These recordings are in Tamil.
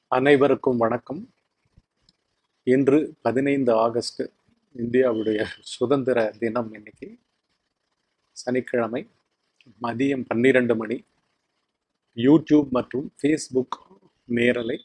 அனைவருக்கும் வணக்கம் இன்று பதினைந்து ஆகஸ்ட் இந்தியாவுடைய சுதந்திர தினம் இன்னைக்கு சனிக்கிழமை மதியம் பன்னிரண்டு மணி யூடியூப் மற்றும் ஃபேஸ்புக் நேரலை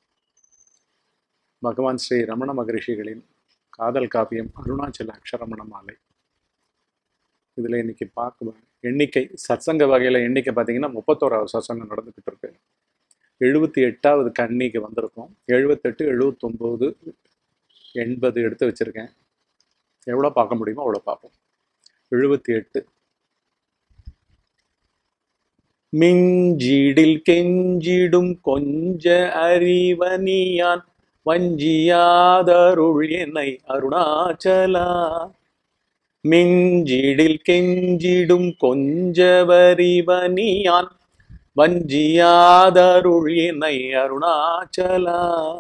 பகவான் ஸ்ரீ ரமண மகரிஷிகளின் காதல் காவியம் அருணாச்சல அக்ஷரமண மாலை இதில் இன்னைக்கு பார்க்க எண்ணிக்கை சத்சங்க வகையில் எண்ணிக்கை பார்த்தீங்கன்னா முப்பத்தோராவது சத்சங்கம் நடந்துக்கிட்டு இருக்கு எழுபத்தி எட்டாவது கன்னிக்கு வந்திருக்கோம் எழுபத்தெட்டு எழுபத்தொம்போது எண்பது எடுத்து வச்சுருக்கேன் எவ்வளோ பார்க்க முடியுமோ அவ்வளோ பார்ப்போம் எழுபத்தி எட்டு மிஞ்சிடில் கெஞ்சிடும் கொஞ்ச அறிவனியான் வஞ்சியாதருள் என்னை அருணாச்சலா மிஞ்சிடில் கெஞ்சிடும் கொஞ்சவரிவனியான் வஞ்சியாதருள் என்னை அருணாச்சலா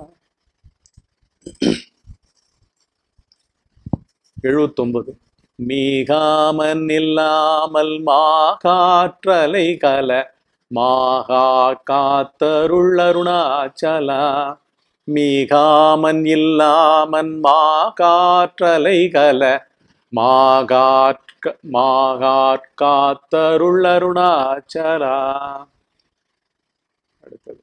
எழுபத்தொன்பது மீகாமன் இல்லாமல் மாகாற்றலை கல மாகா காத்தருள் அருணாச்சலா மீகாமன் இல்லாமன் மாகாற்றலை கல மாகாற்க மாகாற்காத்தருள் அருணாச்சலா அடுத்தது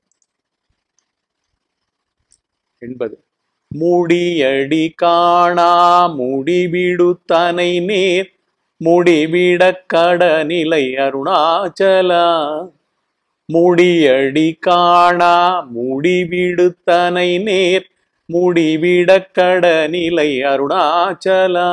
எண்பது முடியடி காணா முடிவிடுத்தனை நேர் முடிவிடக் கடநிலை அருணாச்சலா முடியடி காணா முடிவிடுத்தனை நேர் முடிவிடக் கடநிலை அருணாச்சலா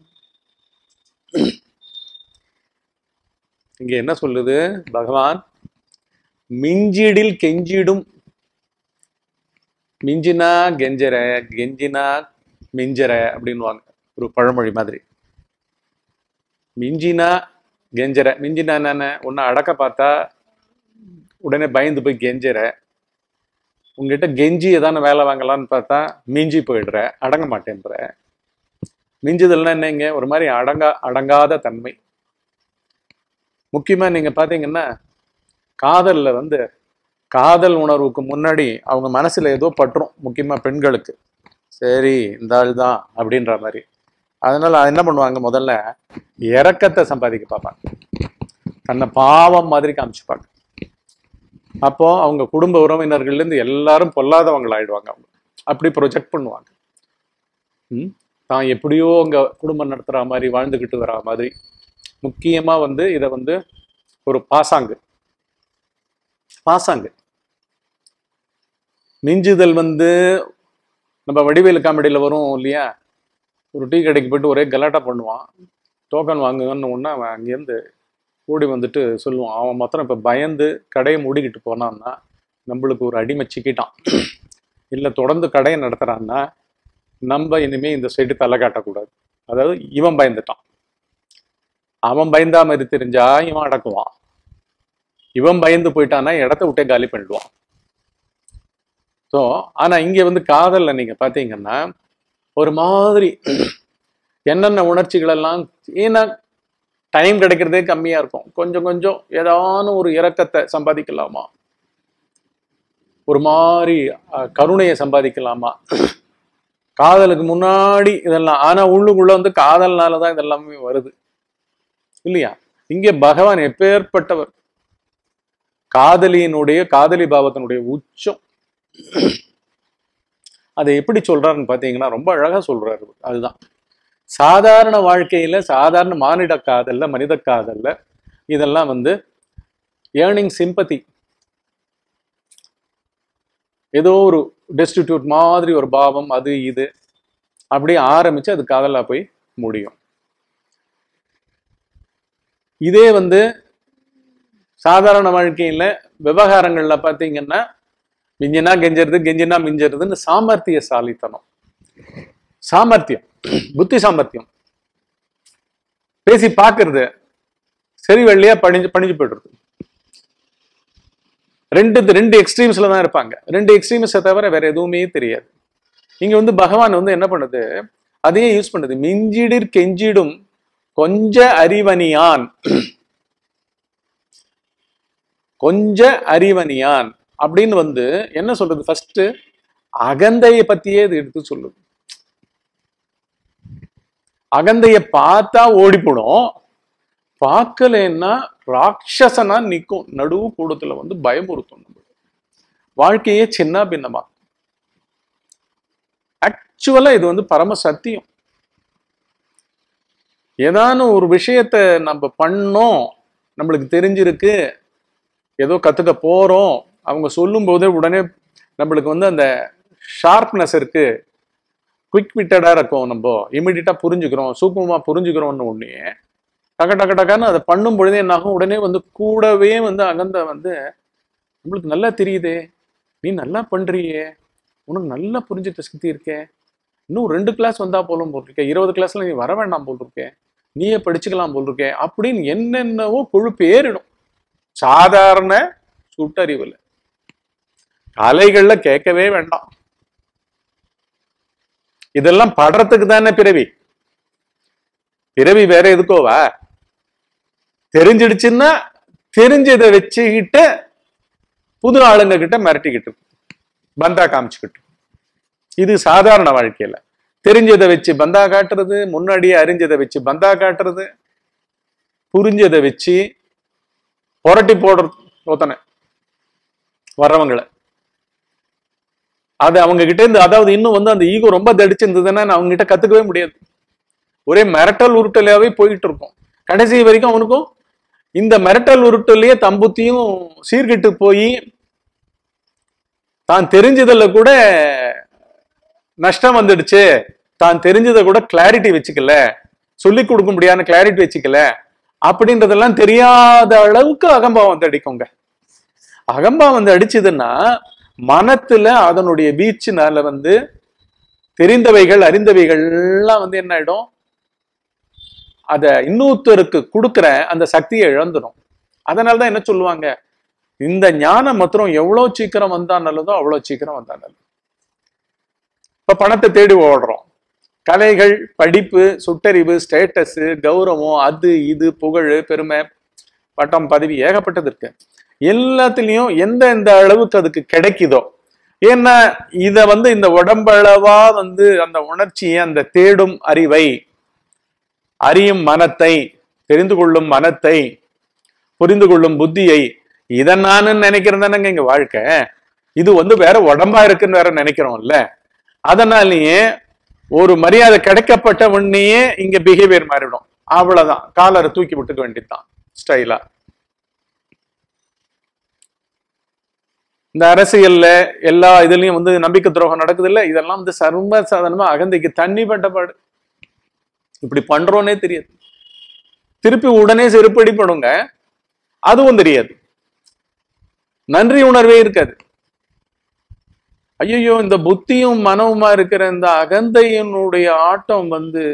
இங்க என்ன சொல்லுது பகவான் மிஞ்சிடில் கெஞ்சிடும் மிஞ்சினா கெஞ்சற கெஞ்சினா மிஞ்சற அப்படின்வாங்க ஒரு பழமொழி மாதிரி மிஞ்சினா கெஞ்சற மிஞ்சினா என்னென்ன உன்னை அடக்க பார்த்தா உடனே பயந்து போய் கெஞ்சற உங்ககிட்ட கெஞ்சி ஏதான வேலை வாங்கலாம்னு பார்த்தா மிஞ்சி போயிடுற அடங்க மாட்டேன்ற மிஞ்சுதல்னா என்னங்க ஒரு மாதிரி அடங்கா அடங்காத தன்மை முக்கியமா நீங்க பாத்தீங்கன்னா காதல்ல வந்து காதல் உணர்வுக்கு முன்னாடி அவங்க மனசுல ஏதோ பற்றும் முக்கியமா பெண்களுக்கு சரி இந்த ஆள் தான் அப்படின்ற மாதிரி அதனால என்ன பண்ணுவாங்க முதல்ல இறக்கத்தை சம்பாதிக்க பார்ப்பாங்க தன்னை பாவம் மாதிரி காமிச்சுப்பாங்க அப்போ அவங்க குடும்ப உறவினர்கள்ல இருந்து எல்லாரும் பொல்லாதவங்களாயிடுவாங்க அவங்க அப்படி ப்ரொஜெக்ட் பண்ணுவாங்க ம் தான் எப்படியோ அங்க குடும்பம் நடத்துற மாதிரி வாழ்ந்துக்கிட்டு வரா மாதிரி முக்கியமா வந்து இதை வந்து ஒரு பாசாங்கு பாசாங்கு மிஞ்சுதல் வந்து நம்ம வடிவேலு காமெடியில் வரும் இல்லையா ஒரு டீ கடைக்கு போயிட்டு ஒரே கலாட்டா பண்ணுவான் டோக்கன் வாங்குங்கன்னு ஒன்று அவன் அங்கேருந்து ஓடி வந்துட்டு சொல்லுவான் அவன் மாத்திரம் இப்போ பயந்து கடையை மூடிக்கிட்டு போனான்னா நம்மளுக்கு ஒரு அடிமை சிக்கிட்டான் இல்லை தொடர்ந்து கடையை நடத்துகிறான்னா நம்ம இனிமே இந்த சைடு தலை காட்டக்கூடாது அதாவது இவன் பயந்துட்டான் அவன் பயந்தா மாதிரி தெரிஞ்சா இவன் அடக்குவான் இவன் பயந்து போயிட்டான்னா இடத்த விட்டே காலி பண்ணிடுவான் ஸோ ஆனா இங்க வந்து காதல்ல நீங்க பாத்தீங்கன்னா ஒரு மாதிரி என்னென்ன உணர்ச்சிகள் எல்லாம் ஏன்னா டைம் கிடைக்கிறதே கம்மியா இருக்கும் கொஞ்சம் கொஞ்சம் ஏதான ஒரு இரக்கத்தை சம்பாதிக்கலாமா ஒரு மாதிரி அஹ், கருணையை சம்பாதிக்கலாமா காதலுக்கு முன்னாடி இதெல்லாம் ஆனா உள்ளுக்குள்ள வந்து காதல்னாலதான் இதெல்லாமே வருது இல்லையா இங்கே பகவான் எப்பேற்பட்டவர் காதலியினுடைய காதலி பாவத்தினுடைய உச்சம் அதை எப்படி சொல்றாருன்னு பாத்தீங்கன்னா ரொம்ப அழகா சொல்றாரு அதுதான் சாதாரண வாழ்க்கையில சாதாரண மானிட காதல்ல மனித காதல்ல இதெல்லாம் வந்து ஏர்னிங் சிம்பத்தி ஏதோ ஒரு டெஸ்டிடியூட் மாதிரி ஒரு பாவம் அது இது அப்படியே ஆரம்பிச்சு அது காதலா போய் முடியும் இதே வந்து சாதாரண வாழ்க்கையில விவகாரங்கள்ல பாத்தீங்கன்னா மிஞ்சினா கெஞ்சறது கெஞ்சினா மிஞ்சறதுன்னு சாமர்த்திய சாலித்தனம் சாமர்த்தியம் புத்தி சாமர்த்தியம் பேசி பார்க்கறது சரி வெள்ளையா பணிஞ்சு பணிஞ்சு போயிடுறது ரெண்டு ரெண்டு எக்ஸ்ட்ரீம்ஸ்ல தான் இருப்பாங்க ரெண்டு எக்ஸ்ட்ரீம்ஸை தவிர வேற எதுவுமே தெரியாது இங்க வந்து பகவான் வந்து என்ன பண்ணுது அதையே யூஸ் பண்ணுது மிஞ்சிடிற் கெஞ்சிடும் கொஞ்ச அறிவனியான் கொஞ்ச அறிவனியான் அப்படின்னு வந்து என்ன சொல்றது ஃபர்ஸ்ட் அகந்தையை பத்தியே இது எடுத்து சொல்லுது அகந்தைய பார்த்தா ஓடி போடும் பார்க்கலன்னா ராட்சசனா நிக்கும் நடுவு கூடத்துல வந்து பயமுறுத்தும் நம்ம வாழ்க்கையே சின்ன பின்னமா ஆக்சுவலா இது வந்து பரம சத்தியம் ஏதான ஒரு விஷயத்த நம்ம பண்ணோம் நம்மளுக்கு தெரிஞ்சிருக்கு ஏதோ கத்துக்க போறோம் அவங்க சொல்லும் போதே உடனே நம்மளுக்கு வந்து அந்த ஷார்ப்னஸ் இருக்கு குவிக் விட்டடா இருக்கும் நம்ம இமிடியட்டா புரிஞ்சுக்கிறோம் சூப்பமா புரிஞ்சுக்கிறோம்னு உடனே டக்க டக்க டக்கான்னு அதை பண்ணும் பொழுதே என்ன ஆகும் உடனே வந்து கூடவே வந்து அகந்த வந்து நம்மளுக்கு நல்லா தெரியுதே நீ நல்லா பண்றியே உனக்கு நல்லா புரிஞ்சுக்க சக்தி இருக்கே இன்னும் ரெண்டு கிளாஸ் வந்தா போலும் போல் இருக்கே இருபது கிளாஸ்ல நீ வர வேண்டாம் போல் இருக்கே நீயே படிச்சுக்கலாம் போல் இருக்கே அப்படின்னு என்னென்னவோ கொழுப்பு ஏறிடும் சாதாரண சுட்டறிவுல கலைகள்ல கேட்கவே வேண்டாம் இதெல்லாம் படுறதுக்கு தானே பிறவி பிறவி வேற எதுக்கோவா தெரிஞ்சிடுச்சுன்னா தெரிஞ்சதை வச்சுக்கிட்டு புது ஆளுங்க கிட்ட மிரட்டிக்கிட்டு பந்தா காமிச்சுக்கிட்டு இது சாதாரண வாழ்க்கையில தெரிஞ்சதை வச்சு பந்தா காட்டுறது முன்னாடியே அறிஞ்சதை வச்சு பந்தா காட்டுறது புரிஞ்சதை வச்சு புரட்டி போடுறது ஒருத்தனை வர்றவங்களை அது அவங்க கிட்ட இருந்து அதாவது இன்னும் வந்து அந்த ஈகோ ரொம்ப தடிச்சிருந்ததுன்னா நான் அவங்க கிட்ட கத்துக்கவே முடியாது ஒரே மிரட்டல் உருட்டலாவே போயிட்டு இருக்கும் கடைசி வரைக்கும் அவனுக்கும் இந்த மிரட்டல் உருட்டலையே தம்புத்தியும் சீர்கிட்டு போய் தான் தெரிஞ்சதுல கூட நஷ்டம் வந்துடுச்சு தான் தெரிஞ்சதை கூட கிளாரிட்டி வச்சுக்கல சொல்லி கொடுக்க முடியாத கிளாரிட்டி வச்சுக்கல அப்படின்றதெல்லாம் தெரியாத அளவுக்கு அகம்பாவம் வந்து அடிக்குங்க அகம்பாவம் வந்து அடிச்சதுன்னா மனத்துல அதனுடைய வீச்சுனால வந்து தெரிந்தவைகள் அறிந்தவைகள்லாம் வந்து என்ன ஆயிடும் அத இன்னொருத்தருக்கு கொடுக்குற அந்த சக்தியை இழந்துடும் அதனாலதான் என்ன சொல்லுவாங்க இந்த ஞானம் மாத்திரம் எவ்வளவு சீக்கிரம் வந்தா நல்லதோ அவ்வளவு சீக்கிரம் வந்தா நல்லது இப்ப பணத்தை தேடி ஓடுறோம் கலைகள் படிப்பு சுட்டறிவு ஸ்டேட்டஸ் கௌரவம் அது இது புகழ் பெருமை பட்டம் பதவி ஏகப்பட்டது இருக்கு எல்லாத்துலயும் எந்த எந்த அளவுக்கு அதுக்கு கிடைக்குதோ ஏன்னா இத வந்து இந்த உடம்பளவா வந்து அந்த உணர்ச்சியை அந்த தேடும் அறிவை அறியும் மனத்தை தெரிந்து கொள்ளும் மனத்தை புரிந்து கொள்ளும் புத்தியை இதை நான் நினைக்கிறேன் தானேங்க இங்க வாழ்க்கை இது வந்து வேற உடம்பா இருக்குன்னு வேற நினைக்கிறோம்ல அதனாலேயே ஒரு மரியாதை கிடைக்கப்பட்ட உடனேயே இங்க பிஹேவியர் மாறிடும் அவ்வளவுதான் காலரை தூக்கி விட்டுக்க வேண்டியதுதான் ஸ்டைலா இந்த அரசியல்ல எல்லா இதுலயும் வந்து நம்பிக்கை துரோகம் நடக்குது இல்ல இதெல்லாம் வந்து சர்வ சாதாரணமா அகந்தைக்கு தண்ணி பட்டப்பாடு இப்படி பண்றோன்னே தெரியாது திருப்பி உடனே செருப்படிப்படுங்க அதுவும் தெரியாது நன்றி உணர்வே இருக்காது ஐயோ இந்த புத்தியும் மனவுமா இருக்கிற இந்த அகந்தையினுடைய ஆட்டம் வந்து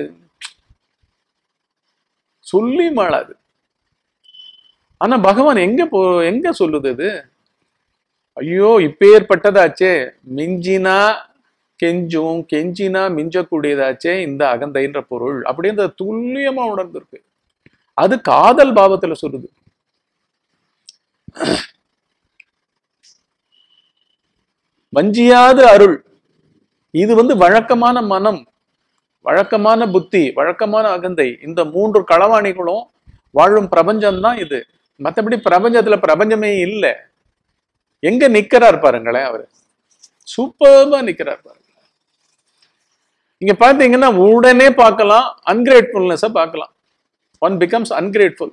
சொல்லி மாளாது ஆனா பகவான் எங்க போ எங்க சொல்லுது இது ஐயோ இப்பேற்பட்டதாச்சே மிஞ்சினா கெஞ்சும் கெஞ்சினா மிஞ்சக்கூடியதாச்சே இந்த அகந்தைன்ற பொருள் அப்படின்ற துல்லியமா உணர்ந்திருக்கு அது காதல் பாவத்துல சொல்லுது வஞ்சியாத அருள் இது வந்து வழக்கமான மனம் வழக்கமான புத்தி வழக்கமான அகந்தை இந்த மூன்று களவாணிகளும் வாழும் பிரபஞ்சம் தான் இது மற்றபடி பிரபஞ்சத்துல பிரபஞ்சமே இல்லை எங்க நிக்கிறார் பாருங்களேன் அவரு சூப்பர்பா நிக்கிறார் பாருங்க இங்க பாத்தீங்கன்னா உடனே பார்க்கலாம் அன்கிரேட்ஃபுல்னஸ பார்க்கலாம் ஒன் பிகம்ஸ் அன்கிரேட்ஃபுல்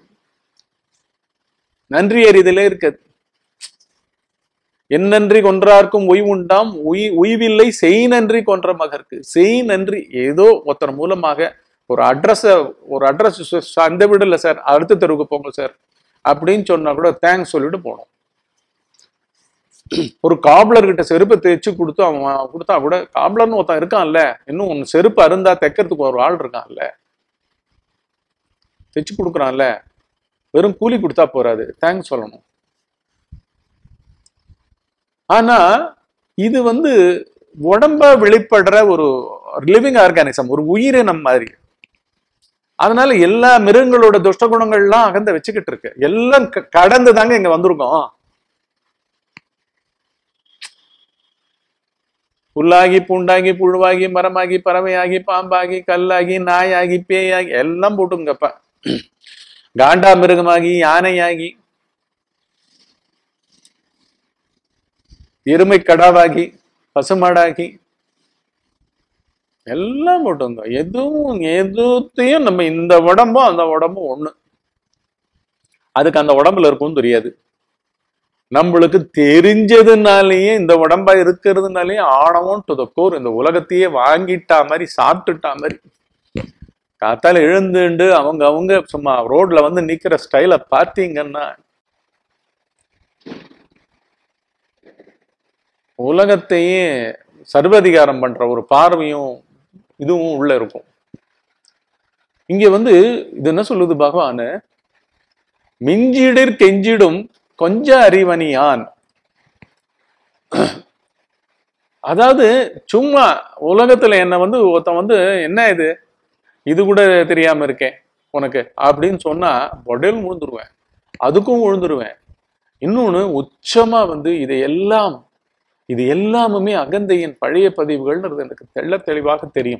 நன்றி எறிதலே இருக்குது என்னன்றி கொன்றார்க்கும் உய் உண்டாம் உய் உய்வில்லை செய் நன்றி கொன்ற மகருக்கு செய் நன்றி ஏதோ ஒருத்தர் மூலமாக ஒரு அட்ரஸ ஒரு அட்ரஸ் அந்த வீடு இல்லை சார் அடுத்த தெருவுக்கு போங்க சார் அப்படின்னு சொன்னா கூட தேங்க்ஸ் சொல்லிட்டு போனோம் ஒரு காப்லர் கிட்ட செருப்பை தைச்சு கொடுத்து அவன் கொடுத்தா கூட காப்லர்னு ஒருத்தன் இருக்கான்ல இன்னும் ஒன்னு செருப்பு அருந்தா தைக்கிறதுக்கு ஒரு ஆள் இருக்கான்ல தைச்சு கொடுக்குறான்ல வெறும் கூலி கொடுத்தா போறாது தேங்க்ஸ் சொல்லணும் ஆனா இது வந்து உடம்ப வெளிப்படுற ஒரு லிவிங் ஆர்கானிசம் ஒரு உயிரினம் மாதிரி அதனால எல்லா மிருகங்களோட துஷ்ட குணங்கள்லாம் அகந்த வச்சுக்கிட்டு இருக்கு எல்லாம் க- கடந்து தாங்க இங்க வந்திருக்கோம் புல்லாகி பூண்டாகி புழுவாகி மரமாகி பறவையாகி பாம்பாகி கல்லாகி நாயாகி பேயாகி எல்லாம் போட்டுங்கப்பா காண்டா மிருகமாகி யானையாகி எருமை கடாவாகி பசுமாடாகி எல்லாம் போட்டுங்க எதுவும் எதுத்தையும் நம்ம இந்த உடம்பும் அந்த உடம்பும் ஒண்ணு அதுக்கு அந்த உடம்புல இருக்கும் தெரியாது நம்மளுக்கு தெரிஞ்சதுனாலயே இந்த உடம்பா இருக்கிறதுனாலயே ஆணவம் டு த கோர் இந்த உலகத்தையே வாங்கிட்டா மாதிரி சாப்பிட்டுட்டா மாதிரி காத்தால எழுந்துண்டு அவங்க அவங்க சும்மா ரோட்ல வந்து நிக்கிற ஸ்டைல பார்த்தீங்கன்னா உலகத்தையே சர்வதிகாரம் பண்ற ஒரு பார்வையும் இதுவும் உள்ள இருக்கும் இங்க வந்து இது என்ன சொல்லுது பகவான் மிஞ்சிடிற் கெஞ்சிடும் கொஞ்ச அறிவனியான் அதாவது சும்மா உலகத்துல என்ன வந்து ஒருத்தன் வந்து என்ன இது இது கூட தெரியாம இருக்கேன் உனக்கு அப்படின்னு சொன்னா உடல் விழுந்துருவேன் அதுக்கும் விழுந்துருவேன் இன்னொன்னு உச்சமா வந்து இது எல்லாம் இது எல்லாமுமே அகந்தையின் பழைய பதிவுகள்ன்றது எனக்கு தெள்ள தெளிவாக தெரியும்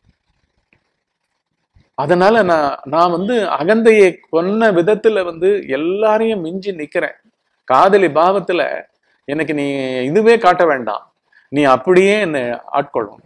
அதனால நான் நான் வந்து அகந்தையை கொன்ன விதத்துல வந்து எல்லாரையும் மிஞ்சி நிக்கிறேன் காதலி பாவத்துல எனக்கு நீ இதுவே காட்ட வேண்டாம் நீ அப்படியே என்னை ஆட்கொள்ளணும்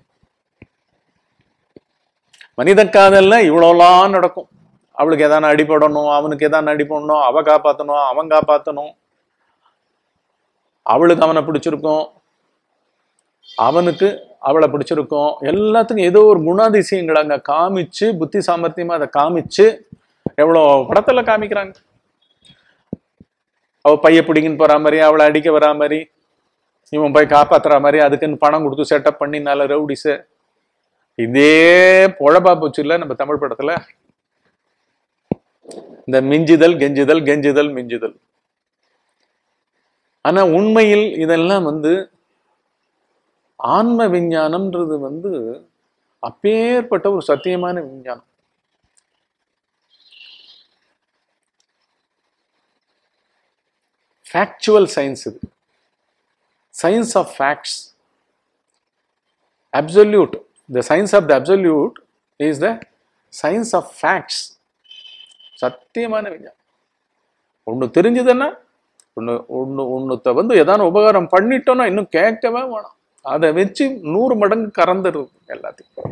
மனித காதல்ல இவ்வளோலாம் நடக்கும் அவளுக்கு எதான அடிபடணும் அவனுக்கு எதான அடிபடணும் அவ காப்பாத்தணும் அவன் காப்பாத்தணும் அவளுக்கு அவனை பிடிச்சிருக்கும் அவனுக்கு அவளை பிடிச்சிருக்கும் எல்லாத்துக்கும் ஏதோ ஒரு குணாதிசயங்களை அங்க காமிச்சு புத்தி சாமர்த்தியமா அதை காமிச்சு எவ்வளோ படத்துல காமிக்கிறாங்க அவ பைய பிடிங்கின்னு போற மாதிரி அவளை அடிக்க வரா மாதிரி இவன் போய் காப்பாத்துற மாதிரி அதுக்குன்னு பணம் கொடுத்து செட்டப் பண்ணி நல்ல ரவுடிஸு இதே பொழப்பா போச்சு இல்ல நம்ம தமிழ் படத்துல இந்த மிஞ்சுதல் கெஞ்சுதல் கெஞ்சுதல் மிஞ்சுதல் ஆனா உண்மையில் இதெல்லாம் வந்து ஆன்ம விஞ்ஞானம்ன்றது வந்து அப்பேற்பட்ட ஒரு சத்தியமான விஞ்ஞானம் ஃபேக்சுவல் சயின்ஸ் இது science of facts absolute the science of the absolute is the science of facts சத்தியமான விஞ்ஞானம் ஒன்று தெரிஞ்சதுன்னா ஒன்று ஒன்று ஒன்றுத்த வந்து ஏதான உபகாரம் பண்ணிட்டோம்னா இன்னும் கேட்கவே வேணாம் அதை வச்சு நூறு மடங்கு கறந்துடுது எல்லாத்தையும்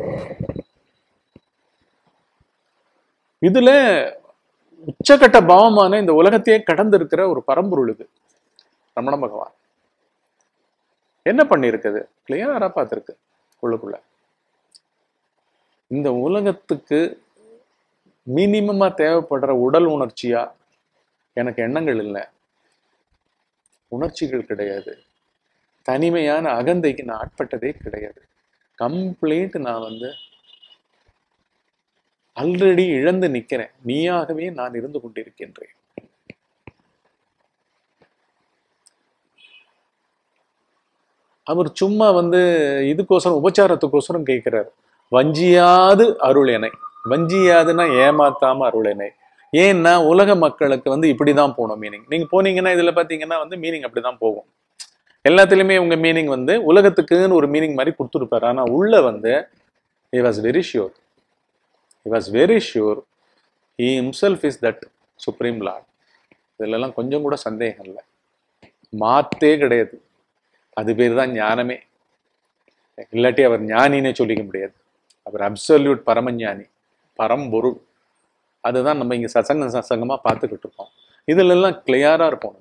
இதுல உச்சக்கட்ட பாவமான இந்த உலகத்தையே கடந்து இருக்கிற ஒரு பரம்பொருள் இது ரமண பகவான் என்ன பண்ணியிருக்குது கிளியரா பார்த்துருக்கு உள்ளுக்குள்ள இந்த உலகத்துக்கு மினிமமா தேவைப்படுற உடல் உணர்ச்சியா எனக்கு எண்ணங்கள் இல்லை உணர்ச்சிகள் கிடையாது தனிமையான அகந்தைக்கு நான் ஆட்பட்டதே கிடையாது கம்ப்ளீட் நான் வந்து ஆல்ரெடி இழந்து நிக்கிறேன் நீயாகவே நான் இருந்து கொண்டிருக்கின்றேன் அவர் சும்மா வந்து இதுக்கோசரம் உபச்சாரத்துக்கோசரம் கேட்கிறார் வஞ்சியாது அருள் எனை வஞ்சியாதுன்னா ஏமாத்தாம அருள் எனை ஏன்னா உலக மக்களுக்கு வந்து இப்படிதான் போகணும் மீனிங் நீங்க போனீங்கன்னா இதுல பாத்தீங்கன்னா வந்து மீனிங் அப்படிதான் போகும் எல்லாத்துலயுமே உங்க மீனிங் வந்து உலகத்துக்குன்னு ஒரு மீனிங் மாதிரி கொடுத்துருப்பாரு ஆனா உள்ள வந்து he was very sure he was very sure he himself is that supreme lord இதுலலாம் கொஞ்சம் கூட சந்தேகம் இல்லை மாத்தே கிடையாது அது பேர் தான் ஞானமே இல்லாட்டி அவர் ஞானினே சொல்லிக்க முடியாது அவர் அப்சல்யூட் பரமஞானி பரம்பொருள் அதுதான் நம்ம இங்க சசங்க சசங்கமா பார்த்துக்கிட்டு இருக்கோம் இதுல எல்லாம் கிளியரா இருப்போம்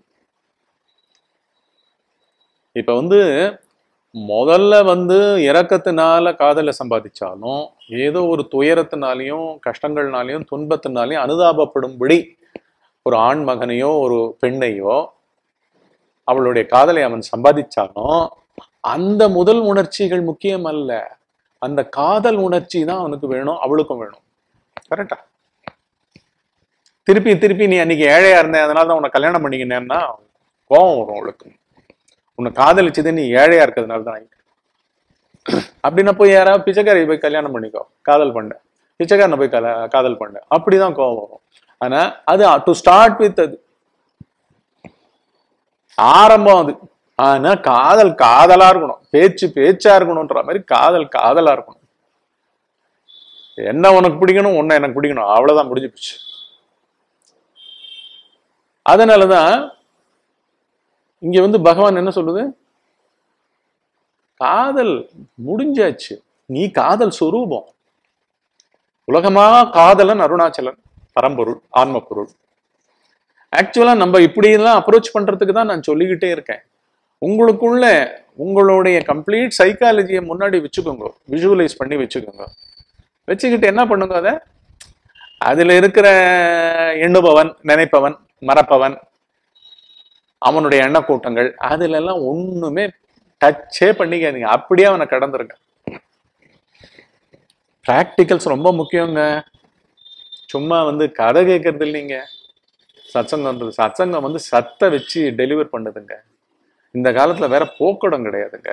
இப்ப வந்து முதல்ல வந்து இறக்கத்தினால காதலை சம்பாதிச்சாலும் ஏதோ ஒரு துயரத்தினாலையும் கஷ்டங்கள்னாலையும் துன்பத்தினாலையும் அனுதாபப்படும்படி ஒரு ஆண் மகனையோ ஒரு பெண்ணையோ அவளுடைய காதலை அவன் சம்பாதிச்சாலும் அந்த முதல் உணர்ச்சிகள் முக்கியம் அல்ல அந்த காதல் உணர்ச்சி தான் அவனுக்கு வேணும் அவளுக்கும் வேணும் கரெக்டா திருப்பி திருப்பி நீ அன்னைக்கு ஏழையா இருந்தேன் அதனால தான் உன்னை கல்யாணம் பண்ணிக்கினேன்னா கோபம் வரும் அவளுக்கு உன்னை காதலிச்சது நீ ஏழையா இருக்கிறதுனால தான் அப்படின்னா போய் யாராவது பிச்சைக்காரி போய் கல்யாணம் பண்ணிக்கோ காதல் பண்ண பிச்சைக்காரனை போய் கல காதல் பண்ண அப்படிதான் கோபம் வரும் ஆனா அது டு ஸ்டார்ட் வித் அது ஆரம்பம் அது ஆனா காதல் காதலா இருக்கணும் பேச்சு பேச்சா இருக்கணும்ன்ற மாதிரி காதல் காதலா இருக்கணும் என்ன உனக்கு பிடிக்கணும் உன்னை எனக்கு பிடிக்கணும் அவ்வளவுதான் முடிஞ்சு போச்சு அதனாலதான் இங்க வந்து பகவான் என்ன சொல்லுது காதல் முடிஞ்சாச்சு நீ காதல் சொரூபம் உலகமா காதலன் அருணாச்சலன் பரம்பொருள் ஆன்ம பொருள் ஆக்சுவலா நம்ம இப்படியெல்லாம் அப்ரோச் பண்றதுக்கு தான் நான் சொல்லிக்கிட்டே இருக்கேன் உங்களுக்குள்ள உங்களுடைய கம்ப்ளீட் சைக்காலஜியை முன்னாடி வச்சுக்கோங்க விஷுவலைஸ் பண்ணி வச்சுக்கோங்க வச்சுக்கிட்டு என்ன பண்ணுங்க அதை அதுல இருக்கிற எண்ணுபவன் நினைப்பவன் மறப்பவன் அவனுடைய எண்ணக்கூட்டங்கள் அதுல எல்லாம் ஒண்ணுமே டச்சே பண்ணிக்காதீங்க அப்படியே அவனை கடந்துருங்க ப்ராக்டிகல்ஸ் ரொம்ப முக்கியங்க சும்மா வந்து கதை கேட்கறது இல்லைங்க சத்சங்கம்ன்றது சத்சங்கம் வந்து சத்தை வச்சு டெலிவர் பண்ணுதுங்க இந்த காலத்துல வேற போக்கடம் கிடையாதுங்க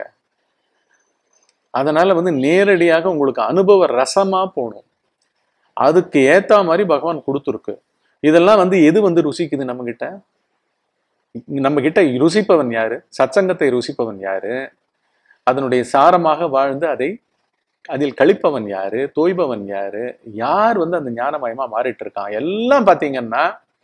அதனால வந்து நேரடியாக உங்களுக்கு அனுபவ ரசமா போகணும் அதுக்கு ஏத்த மாதிரி பகவான் கொடுத்துருக்கு இதெல்லாம் வந்து எது வந்து ருசிக்குது நம்ம கிட்ட நம்ம கிட்ட ருசிப்பவன் யாரு சத்சங்கத்தை ருசிப்பவன் யாரு அதனுடைய சாரமாக வாழ்ந்து அதை அதில் கழிப்பவன் யாரு தோய்பவன் யாரு யார் வந்து அந்த ஞானமயமா மாறிட்டு இருக்கான் எல்லாம் பாத்தீங்கன்னா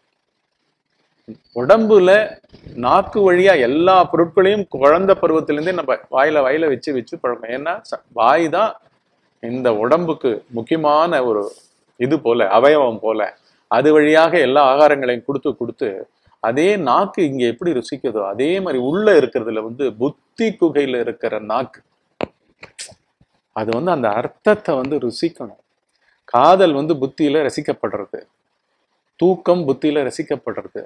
உடம்புல நாக்கு வழியா எல்லா பொருட்களையும் குழந்தை பருவத்திலிருந்தே நம்ம வாயில வாயில வச்சு வச்சு பழக்கம் ஏன்னா ச- வாய் தான் இந்த உடம்புக்கு முக்கியமான ஒரு இது போல அவயவம் போல அது வழியாக எல்லா ஆகாரங்களையும் கொடுத்து கொடுத்து அதே நாக்கு இங்க எப்படி ருசிக்குதோ அதே மாதிரி உள்ள இருக்கிறதுல வந்து புத்தி குகையில இருக்கிற நாக்கு அது வந்து அந்த அர்த்தத்தை வந்து ருசிக்கணும் காதல் வந்து புத்தியில ரசிக்கப்படுறது தூக்கம் புத்தியில ரசிக்கப்படுறது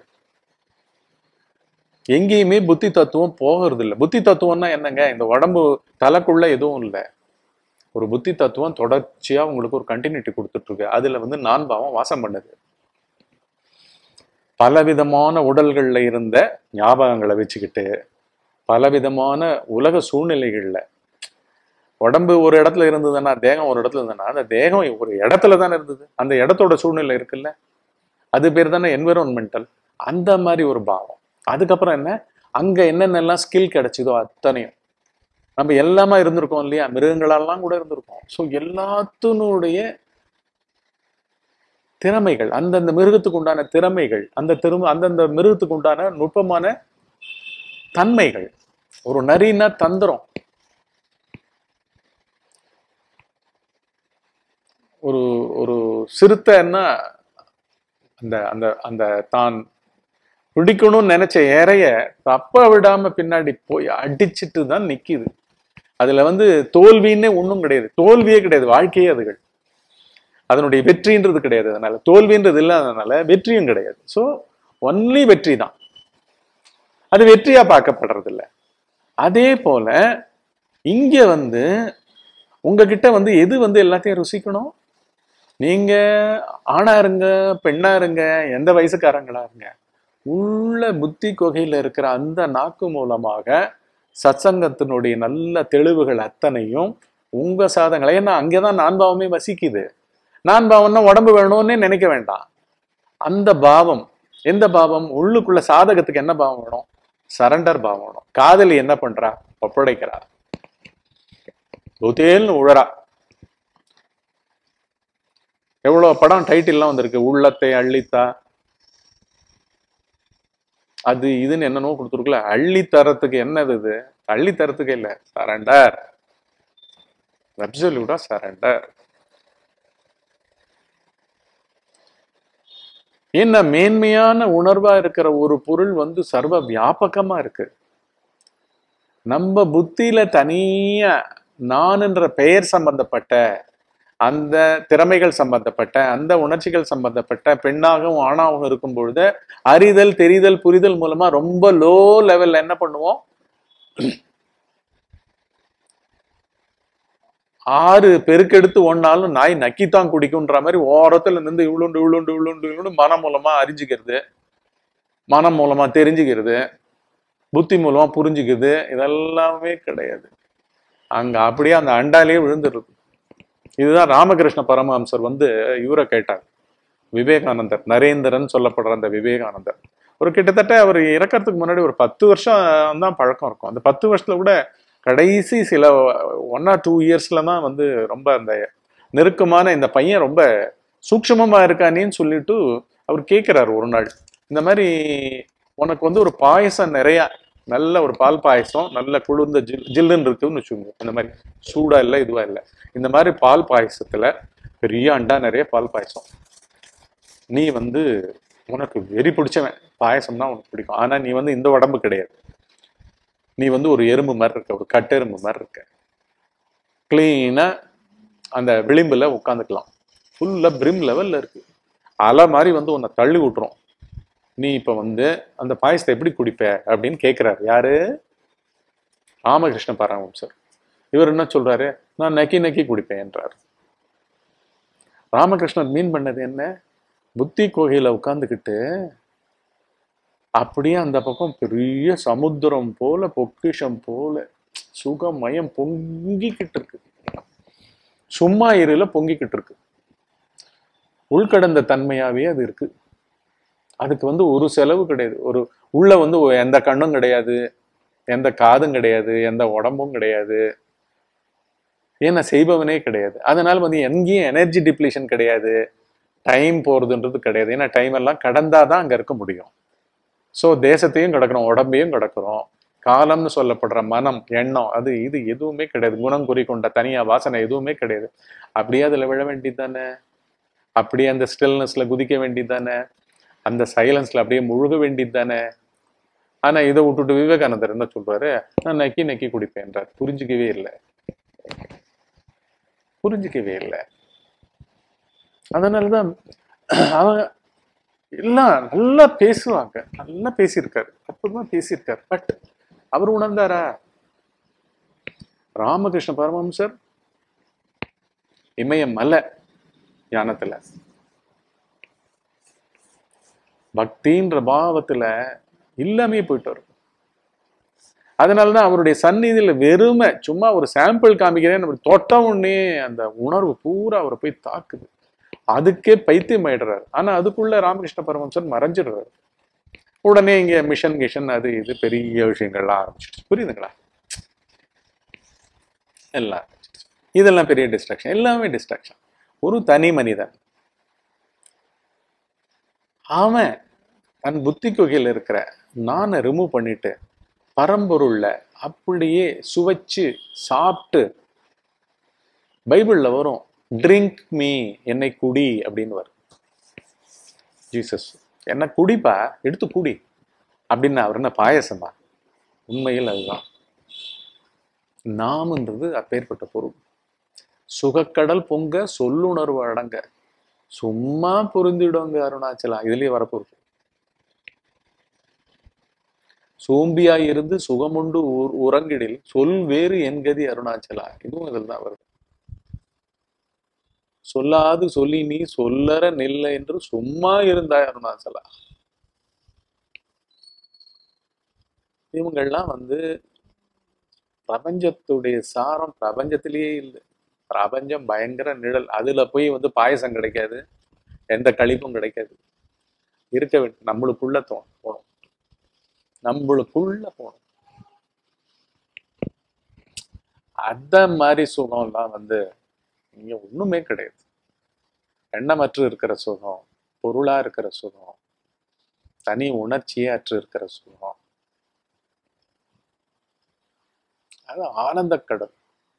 எங்கேயுமே புத்தி தத்துவம் போகிறது இல்லை புத்தி தத்துவம்னா என்னங்க இந்த உடம்பு தலைக்குள்ள எதுவும் இல்லை ஒரு புத்தி தத்துவம் தொடர்ச்சியா உங்களுக்கு ஒரு கண்டினியூட்டி கொடுத்துட்டு இருக்கு அதுல வந்து நான் பாவம் வாசம் பண்ணுது பலவிதமான உடல்கள்ல இருந்த ஞாபகங்களை வச்சுக்கிட்டு பலவிதமான உலக சூழ்நிலைகள்ல உடம்பு ஒரு இடத்துல இருந்ததுன்னா தேகம் ஒரு இடத்துல இருந்ததுன்னா அந்த தேகம் ஒரு இடத்துல தானே இருந்தது அந்த இடத்தோட சூழ்நிலை இருக்குல்ல அது பேர் தானே என்விரான்மெண்டல் அந்த மாதிரி ஒரு பாவம் அதுக்கப்புறம் என்ன அங்க என்னென்னலாம் ஸ்கில் கிடைச்சதோ அத்தனையும் நம்ம எல்லாமே இருந்திருக்கோம் இல்லையா மிருகங்களெல்லாம் கூட இருந்திருக்கோம் ஸோ எல்லாத்தினுடைய திறமைகள் அந்தந்த மிருகத்துக்கு உண்டான திறமைகள் அந்த திறமை அந்தந்த மிருகத்துக்கு உண்டான நுட்பமான தன்மைகள் ஒரு நரின்னா தந்திரம் ஒரு ஒரு சிறுத்தைன்னா அந்த அந்த அந்த தான் பிடிக்கணும்னு நினைச்ச இறைய தப்ப விடாம பின்னாடி போய் அடிச்சிட்டு தான் நிக்குது அதுல வந்து தோல்வின்னே ஒண்ணும் கிடையாது தோல்வியே கிடையாது வாழ்க்கையே அதுகள் அதனுடைய வெற்றின்றது கிடையாது அதனால தோல்வின்றது இல்லாதனால வெற்றியும் கிடையாது ஸோ ஒன்லி வெற்றி தான் அது வெற்றியா பார்க்கப்படுறது இல்ல அதே போல இங்க வந்து உங்ககிட்ட வந்து எது வந்து எல்லாத்தையும் ருசிக்கணும் நீங்க ஆணா இருங்க பெண்ணா இருங்க எந்த வயசுக்காரங்களா இருங்க உள்ள புத்தி குகையில இருக்கிற அந்த நாக்கு மூலமாக சத்சங்கத்தினுடைய நல்ல தெளிவுகள் அத்தனையும் உங்க சாதங்களை ஏன்னா அங்கேதான் நான் பாவமே வசிக்குது நான் பாவம்னா உடம்பு வேணும்னே நினைக்க வேண்டாம் அந்த பாவம் எந்த பாவம் உள்ளுக்குள்ள சாதகத்துக்கு என்ன பாவம் வேணும் சரண்டர் பாவம் வேணும் காதலி என்ன பண்றா ஒப்படைக்கிறா புத்தேல்னு உழறா எவ்வளவு படம் டைட்டில்லாம் வந்திருக்கு உள்ளத்தை அள்ளித்தா அது இதுன்னு என்னென்னவோ கொடுத்துருக்குல அள்ளி தரத்துக்கு என்னது இது அள்ளி தரத்துக்கு இல்ல சரண்டர் அப்சல்யூட்டா சரண்டர் என்ன மேன்மையான உணர்வா இருக்கிற ஒரு பொருள் வந்து சர்வ வியாபகமா இருக்கு நம்ம புத்தியில தனியா நான் என்ற பெயர் சம்பந்தப்பட்ட அந்த திறமைகள் சம்பந்தப்பட்ட அந்த உணர்ச்சிகள் சம்பந்தப்பட்ட பெண்ணாகவும் ஆணாகவும் இருக்கும் பொழுது அறிதல் தெரிதல் புரிதல் மூலமா ரொம்ப லோ லெவல்ல என்ன பண்ணுவோம் ஆறு பெருக்கெடுத்து ஒன்னாலும் நாய் நக்கித்தான் குடிக்கும்ன்ற மாதிரி ஓரத்துல நின்று இவ்வளோண்டு இவ்வளோண்டு இவ்வளோண்டு இவ்வளோண்டு மனம் மூலமா அறிஞ்சுக்கிறது மனம் மூலமா தெரிஞ்சுக்கிறது புத்தி மூலமா புரிஞ்சுக்கிறது இதெல்லாமே கிடையாது அங்க அப்படியே அந்த அண்டாலேயே விழுந்துருது இதுதான் ராமகிருஷ்ண பரமஹம்சர் வந்து இவரை கேட்டார் விவேகானந்தர் நரேந்திரன் சொல்லப்படுற அந்த விவேகானந்தர் ஒரு கிட்டத்தட்ட அவர் இறக்கறதுக்கு முன்னாடி ஒரு பத்து வருஷம் தான் பழக்கம் இருக்கும் அந்த பத்து வருஷத்துல கூட கடைசி சில ஒன் ஆர் டூ இயர்ஸ்ல தான் வந்து ரொம்ப அந்த நெருக்கமான இந்த பையன் ரொம்ப சூக்ஷ்மமா இருக்கானேன்னு சொல்லிட்டு அவர் கேட்கிறாரு ஒரு நாள் இந்த மாதிரி உனக்கு வந்து ஒரு பாயசம் நிறைய நல்ல ஒரு பால் பாயசம் நல்ல குளிர்ந்த ஜில் ஜில்லுன்னு இருக்குன்னு வச்சுக்கோங்க இந்த மாதிரி சூடா இல்லை இதுவா இல்லை இந்த மாதிரி பால் பாயசத்துல பெரிய அண்டா நிறைய பால் பாயசம் நீ வந்து உனக்கு வெறி பிடிச்சவன் பாயசம்னா உனக்கு பிடிக்கும் ஆனா நீ வந்து இந்த உடம்பு கிடையாது நீ வந்து ஒரு எறும்பு மாதிரி இருக்க ஒரு கட்டெரும்பு மாதிரி இருக்க கிளீனா அந்த விளிம்புல உட்காந்துக்கலாம் ஃபுல்லா பிரிம் லெவல்ல இருக்கு அலை மாதிரி வந்து உன்னை தள்ளி விட்டுரும் நீ இப்ப வந்து அந்த பாயசத்தை எப்படி குடிப்ப அப்படின்னு கேட்கிறாரு யாரு ராமகிருஷ்ண பரமஹம்சர் இவர் என்ன சொல்றாரு நான் நக்கி நக்கி குடிப்பேன் என்றார் ராமகிருஷ்ணர் மீன் பண்ணது என்ன புத்தி கோகையில உட்கார்ந்துக்கிட்டு அப்படியே அந்த பக்கம் பெரிய சமுத்திரம் போல பொக்கிஷம் போல சுகமயம் பொங்கிக்கிட்டு இருக்கு சும்மா இருல பொங்கிக்கிட்டு இருக்கு உள்கடந்த தன்மையாவே அது இருக்கு அதுக்கு வந்து ஒரு செலவு கிடையாது ஒரு உள்ள வந்து ஒ- எந்த கண்ணும் கிடையாது எந்த காதும் கிடையாது எந்த உடம்பும் கிடையாது ஏன்னா செய்பவனே கிடையாது அதனால வந்து எங்கேயும் எனர்ஜி டிப்ளீஷன் கிடையாது டைம் போறதுன்றது கிடையாது ஏன்னா டைம் எல்லாம் கடந்தாதான் அங்க இருக்க முடியும் ஸோ தேசத்தையும் கடக்கிறோம் உடம்பையும் கடக்கிறோம் காலம்னு சொல்லப்படுற மனம் எண்ணம் அது இது எதுவுமே கிடையாது குணம் குறி கொண்ட தனியா வாசனை எதுவுமே கிடையாது அப்படியே அதுல விழ வேண்டியது தானே அப்படியே அந்த ஸ்டில்னஸ்ல குதிக்க வேண்டியது தானே அந்த சைலன்ஸ்ல அப்படியே முழுக வேண்டியது தானே ஆனா இதை விட்டுட்டு விவேகானந்தர் என்ன சொல்றாரு நான் நக்கி நக்கி குடிப்பேன்றார் புரிஞ்சுக்கவே இல்லை புரிஞ்சுக்கவே இல்லை அதனாலதான் அவங்க எல்லாம் நல்லா பேசுவாங்க நல்லா பேசியிருக்காரு அற்புதமா பேசியிருக்காரு பட் அவர் உணர்ந்தாரா ராமகிருஷ்ண பரமஹம்சர் இமய மலை ஞானத்துல பக்தின்ற பாவத்துல இல்லாமே போயிட்டு வரும் அதனாலதான் அவருடைய சந்நிதியில வெறுமை சும்மா ஒரு சாம்பிள் காமிக்கிறேன் நம்ம தொட்ட உடனே அந்த உணர்வு பூரா அவரை போய் தாக்குது அதுக்கே பைத்தியம் ஆயிடுறாரு ஆனா அதுக்குள்ள ராமகிருஷ்ண பரமஹம்சர் மறைஞ்சிடுறாரு உடனே இங்க மிஷன் கிஷன் அது இது பெரிய விஷயங்கள்லாம் ஆரம்பிச்சிடுச்சு புரியுதுங்களா எல்லாம் ஆரம்பிச்சிடுச்சு. இதெல்லாம் பெரிய டிஸ்ட்ராக்ஷன் எல்லாமே டிஸ்ட்ராக்ஷன் ஒரு தனி மனிதன் அவன் தன் புத்தி குகையில் இருக்கிற நானை ரிமூவ் பண்ணிட்டு பரம்பொருள்ல அப்படியே சுவைச்சு சாப்பிட்டு பைபிள்ல வரும் ட்ரிங்க் மீ என்னை குடி அப்படின்னு வரும் ஜீசஸ் என்ன குடிப்பா எடுத்து குடி அப்படின்னு அவர் என்ன பாயசமா உண்மையில் அதுதான் நாம்ன்றது அப்பேற்பட்ட பொருள் சுகக்கடல் பொங்க சொல்லுணர்வு அடங்க சும்மா புரிந்திடுங்க அருணாச்சலா இதுலயே வரப்போகுது சோம்பியாய் இருந்து சுகமுண்டு உ- உறங்கிடில் சொல் வேறு என்கதி அருணாச்சலா இதுவும் இதில் தான் வருது சொல்லாது சொல்லி நீ சொல்லற நில்ல என்று சும்மா இருந்தாய் அருணாச்சலா இவங்கெல்லாம் வந்து பிரபஞ்சத்துடைய சாரம் பிரபஞ்சத்திலேயே இல்லை பிரபஞ்சம் பயங்கர நிழல் அதுல போய் வந்து பாயசம் கிடைக்காது எந்த கழிப்பும் கிடைக்காது இருக்க வேண்டும் நம்மளுக்குள்ள தோ- போகணும் நம்மளுக்குள்ள போகணும் அந்த மாதிரி சுகம்லாம் வந்து இங்க ஒண்ணுமே கிடையாது எண்ணமற்று இருக்கிற சுகம் பொருளா இருக்கிற சுகம் தனி உணர்ச்சியே அற்று இருக்கிற சுகம் அது ஆனந்த கடல்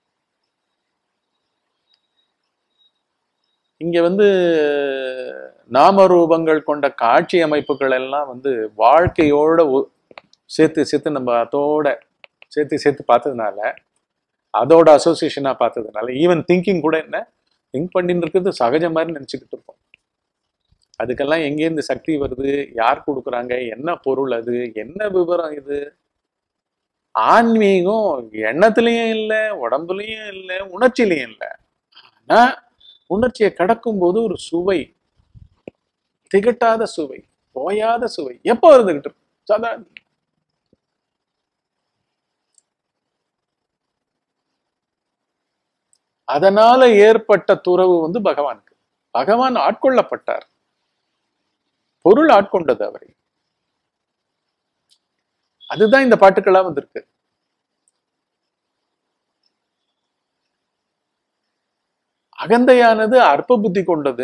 இங்க வந்து நாமரூபங்கள் கொண்ட காட்சி அமைப்புகள் எல்லாம் வந்து வாழ்க்கையோட ஒ- சேர்த்து சேர்த்து நம்ம அதோட சேர்த்து சேர்த்து பார்த்ததுனால அதோட அசோசியேஷனா பார்த்ததுனால ஈவன் திங்கிங் கூட என்ன திங்க் பண்ணிட்டு இருக்கிறது சகஜ மாதிரி நினைச்சுக்கிட்டு இருப்போம் அதுக்கெல்லாம் எங்கேருந்து சக்தி வருது யார் கொடுக்குறாங்க என்ன பொருள் அது என்ன விவரம் இது ஆன்மீகம் எண்ணத்துலயும் இல்லை உடம்புலயும் இல்லை உணர்ச்சிலையும் இல்லை ஆனா உணர்ச்சியை கடக்கும் போது ஒரு சுவை திகட்டாத சுவை ஓயாத சுவை எப்போ இருந்துகிட்டு இருக்கும் சதா அதனால ஏற்பட்ட துறவு வந்து பகவானுக்கு பகவான் ஆட்கொள்ளப்பட்டார் பொருள் ஆட்கொண்டது அவரை அதுதான் இந்த பாட்டுக்களா வந்திருக்கு அகந்தையானது அற்ப புத்தி கொண்டது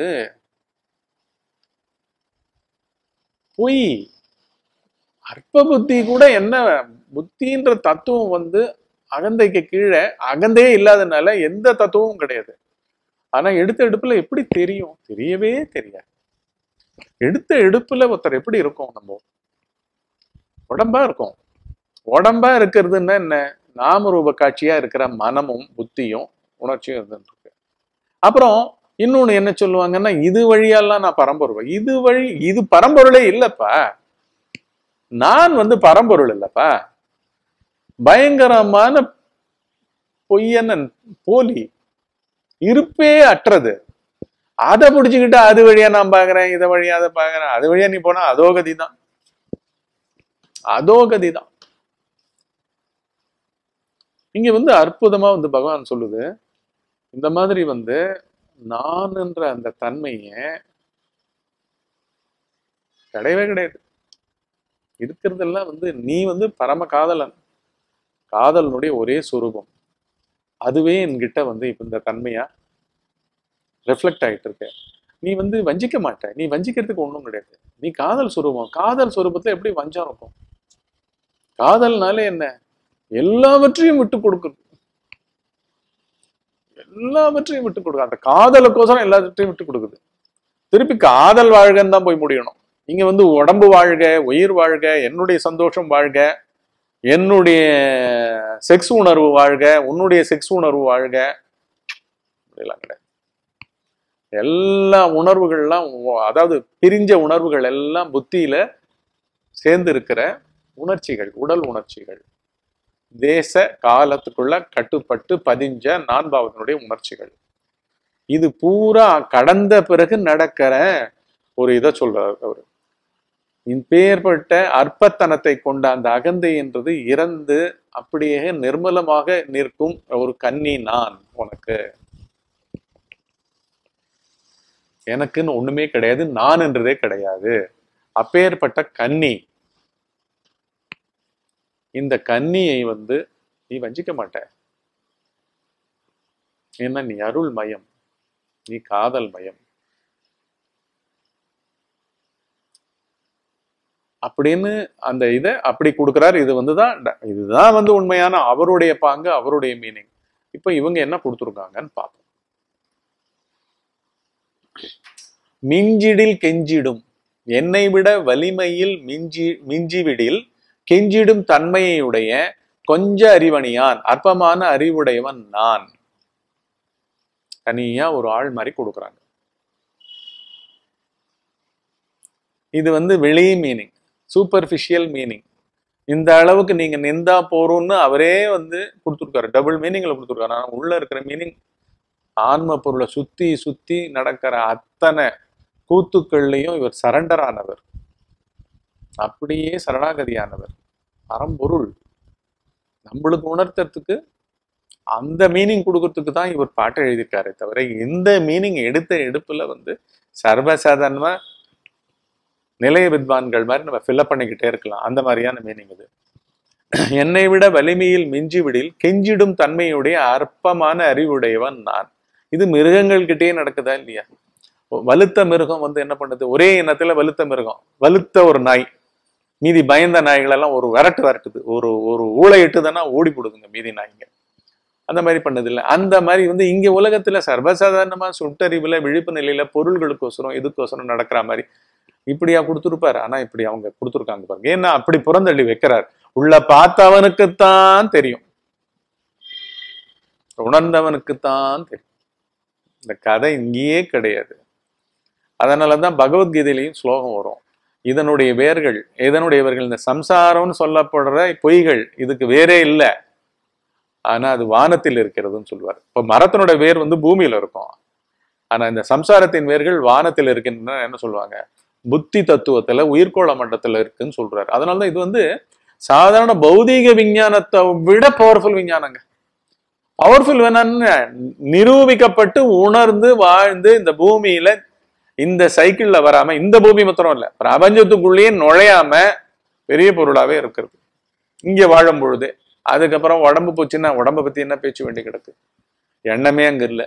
பொய் அற்ப புத்தி கூட என்ன புத்தின்ற தத்துவம் வந்து அகந்தைக்கு கீழே அகந்தையே இல்லாதனால எந்த தத்துவமும் கிடையாது ஆனா எடுத்த எடுப்புல எப்படி தெரியும் தெரியவே தெரியாது எடுத்த எடுப்புல ஒருத்தர் எப்படி இருக்கும் நம்ம உடம்பா இருக்கும் உடம்பா இருக்கிறதுன்னா என்ன நாம ரூப காட்சியா இருக்கிற மனமும் புத்தியும் உணர்ச்சியும் இருந்துட்டு இருக்கு அப்புறம் இன்னொன்னு என்ன சொல்லுவாங்கன்னா இது வழியெல்லாம் நான் பரம்பொருள் இது வழி இது பரம்பொருளே இல்லப்பா நான் வந்து பரம்பொருள் இல்லப்பா பயங்கரமான பொய்யன போலி இருப்பே அற்றது அதை பிடிச்சுக்கிட்டு அது வழியா நான் பாக்குறேன் இதை வழியா அதை பாக்குறேன் அது வழியா நீ போனா அதோ கதி தான் அதோ கதி தான் இங்க வந்து அற்புதமா வந்து பகவான் சொல்லுது இந்த மாதிரி வந்து நான் என்ற அந்த தன்மைய கிடையவே கிடையாது இருக்கிறதெல்லாம் வந்து நீ வந்து பரம காதலன் காதலனுடைய ஒரே சுரூபம் அதுவே என்கிட்ட வந்து இப்ப இந்த தன்மையா ரெஃப்ளெக்ட் ஆயிட்டு இருக்கு நீ வந்து வஞ்சிக்க மாட்ட நீ வஞ்சிக்கிறதுக்கு ஒண்ணும் கிடையாது நீ காதல் சுரூபம் காதல் சுரூபத்துல எப்படி வஞ்சம் இருக்கும் காதல்னாலே என்ன எல்லாவற்றையும் விட்டு கொடுக்குறது எல்லாவற்றையும் விட்டு கொடுக்குது அந்த காதலுக்கோசரம் எல்லாவற்றையும் விட்டு கொடுக்குது திருப்பி காதல் வாழ்கன்னு தான் போய் முடியணும் இங்க வந்து உடம்பு வாழ்க உயிர் வாழ்க என்னுடைய சந்தோஷம் வாழ்க என்னுடைய செக்ஸ் உணர்வு வாழ்க உன்னுடைய செக்ஸ் உணர்வு வாழ்க அப்படிலாம் கிடையாது எல்லா உணர்வுகள்லாம் உ- அதாவது பிரிஞ்ச உணர்வுகள் எல்லாம் புத்தியில சேர்ந்து இருக்கிற உணர்ச்சிகள் உடல் உணர்ச்சிகள் தேச காலத்துக்குள்ள கட்டுப்பட்டு பதிஞ்ச நான்பாவதனுடைய உணர்ச்சிகள் இது பூரா கடந்த பிறகு நடக்கிற ஒரு இதை சொல்றாரு அவரு இப்பேற்பட்ட அற்பத்தனத்தை கொண்ட அந்த அகந்தை என்றது இறந்து அப்படியே நிர்மலமாக நிற்கும் ஒரு கன்னி நான் உனக்கு எனக்குன்னு ஒண்ணுமே கிடையாது நான் என்றதே கிடையாது அப்பேற்பட்ட கன்னி இந்த கன்னியை வந்து நீ வஞ்சிக்க மாட்ட ஏன்னா நீ அருள் மயம் நீ காதல் மயம் அப்படின்னு அந்த இதை அப்படி கொடுக்குறாரு இது வந்து தான் ட- இதுதான் வந்து உண்மையான அவருடைய பாங்கு அவருடைய மீனிங் இப்போ இவங்க என்ன கொடுத்துருக்காங்கன்னு பார்ப்போம் மிஞ்சிடில் கெஞ்சிடும் என்னை விட வலிமையில் மிஞ்சி மிஞ்சிவிடில் கெஞ்சிடும் தன்மையுடைய கொஞ்ச அறிவணியான் அற்பமான அறிவுடையவன் நான் தனியா ஒரு ஆள் மாதிரி கொடுக்குறாங்க இது வந்து வெளி மீனிங் சூப்பர்ஃபிஷியல் மீனிங் இந்த அளவுக்கு நீங்க நிந்தா போறோம்னு அவரே வந்து கொடுத்துருக்காரு டபுள் மீனிங்ல கொடுத்துருக்காரு ஆனா உள்ள இருக்கிற மீனிங் ஆன்ம பொருளை சுத்தி சுத்தி நடக்கிற அத்தனை கூத்துக்கள்லையும் இவர் சரண்டர் ஆனவர் அப்படியே சரணாகதியானவர் பரம்பொருள் நம்மளுக்கு உணர்த்துறதுக்கு அந்த மீனிங் கொடுக்கறதுக்கு தான் இவர் பாட்டு எழுதியிருக்காரே தவிர இந்த மீனிங் எடுத்த எடுப்புல வந்து சர்வசாதாரணமா நிலைய வித்வான்கள் மாதிரி நம்ம ஃபில்அப் பண்ணிக்கிட்டே இருக்கலாம் அந்த மாதிரியான மீனிங் இது என்னை விட வலிமையில் மிஞ்சிவிடில் கெஞ்சிடும் தன்மையுடைய அற்பமான அறிவுடையவன் நான் இது மிருகங்கள் கிட்டே நடக்குதா இல்லையா வலுத்த மிருகம் வந்து என்ன பண்ணுது ஒரே இனத்துல வலுத்த மிருகம் வலுத்த ஒரு நாய் மீதி பயந்த நாய்கள் எல்லாம் ஒரு விரட்டு விரட்டுது ஒரு ஒரு ஊழை இட்டுதுன்னா ஓடி போடுதுங்க மீதி நாய்ங்க அந்த மாதிரி பண்ணது இல்லை அந்த மாதிரி வந்து இங்க உலகத்துல சர்வசாதாரணமா சுட்டறிவுல விழிப்பு நிலையில பொருள்களுக்கோசரம் இதுக்கோசரம் நடக்கிற மாதிரி இப்படியா கொடுத்துருப்பாரு ஆனா இப்படி அவங்க கொடுத்துருக்காங்க பாருங்க ஏன்னா அப்படி புறந்தள்ளி வைக்கிறார் உள்ள பார்த்தவனுக்குத்தான் தெரியும் உணர்ந்தவனுக்குத்தான் தெரியும் இந்த கதை இங்கேயே கிடையாது அதனாலதான் பகவத்கீதையிலையும் ஸ்லோகம் வரும் இதனுடைய வேர்கள் இதனுடையவர்கள் இந்த சம்சாரம்னு சொல்லப்படுற பொய்கள் இதுக்கு வேறே இல்லை ஆனா அது வானத்தில் இருக்கிறதுன்னு சொல்லுவார் இப்ப மரத்தினோட வேர் வந்து பூமியில இருக்கும் ஆனா இந்த சம்சாரத்தின் வேர்கள் வானத்தில் இருக்கின்றன என்ன சொல்லுவாங்க புத்தி தத்துவத்துல உயிர்கோள மட்டத்துல இருக்குன்னு சொல்றாரு அதனாலதான் இது வந்து சாதாரண பௌதீக விஞ்ஞானத்தை விட பவர்ஃபுல் விஞ்ஞானங்க பவர்ஃபுல் வேணான்னு நிரூபிக்கப்பட்டு உணர்ந்து வாழ்ந்து இந்த பூமியில இந்த சைக்கிள்ல வராம இந்த பூமி மாத்திரம் இல்ல பிரபஞ்சத்துக்குள்ளேயே நுழையாம பெரிய பொருளாவே இருக்கிறது இங்க வாழும் பொழுது அதுக்கப்புறம் உடம்பு போச்சுன்னா உடம்ப பத்தி என்ன பேச்சு வேண்டி கிடக்கு எண்ணமே அங்க இல்ல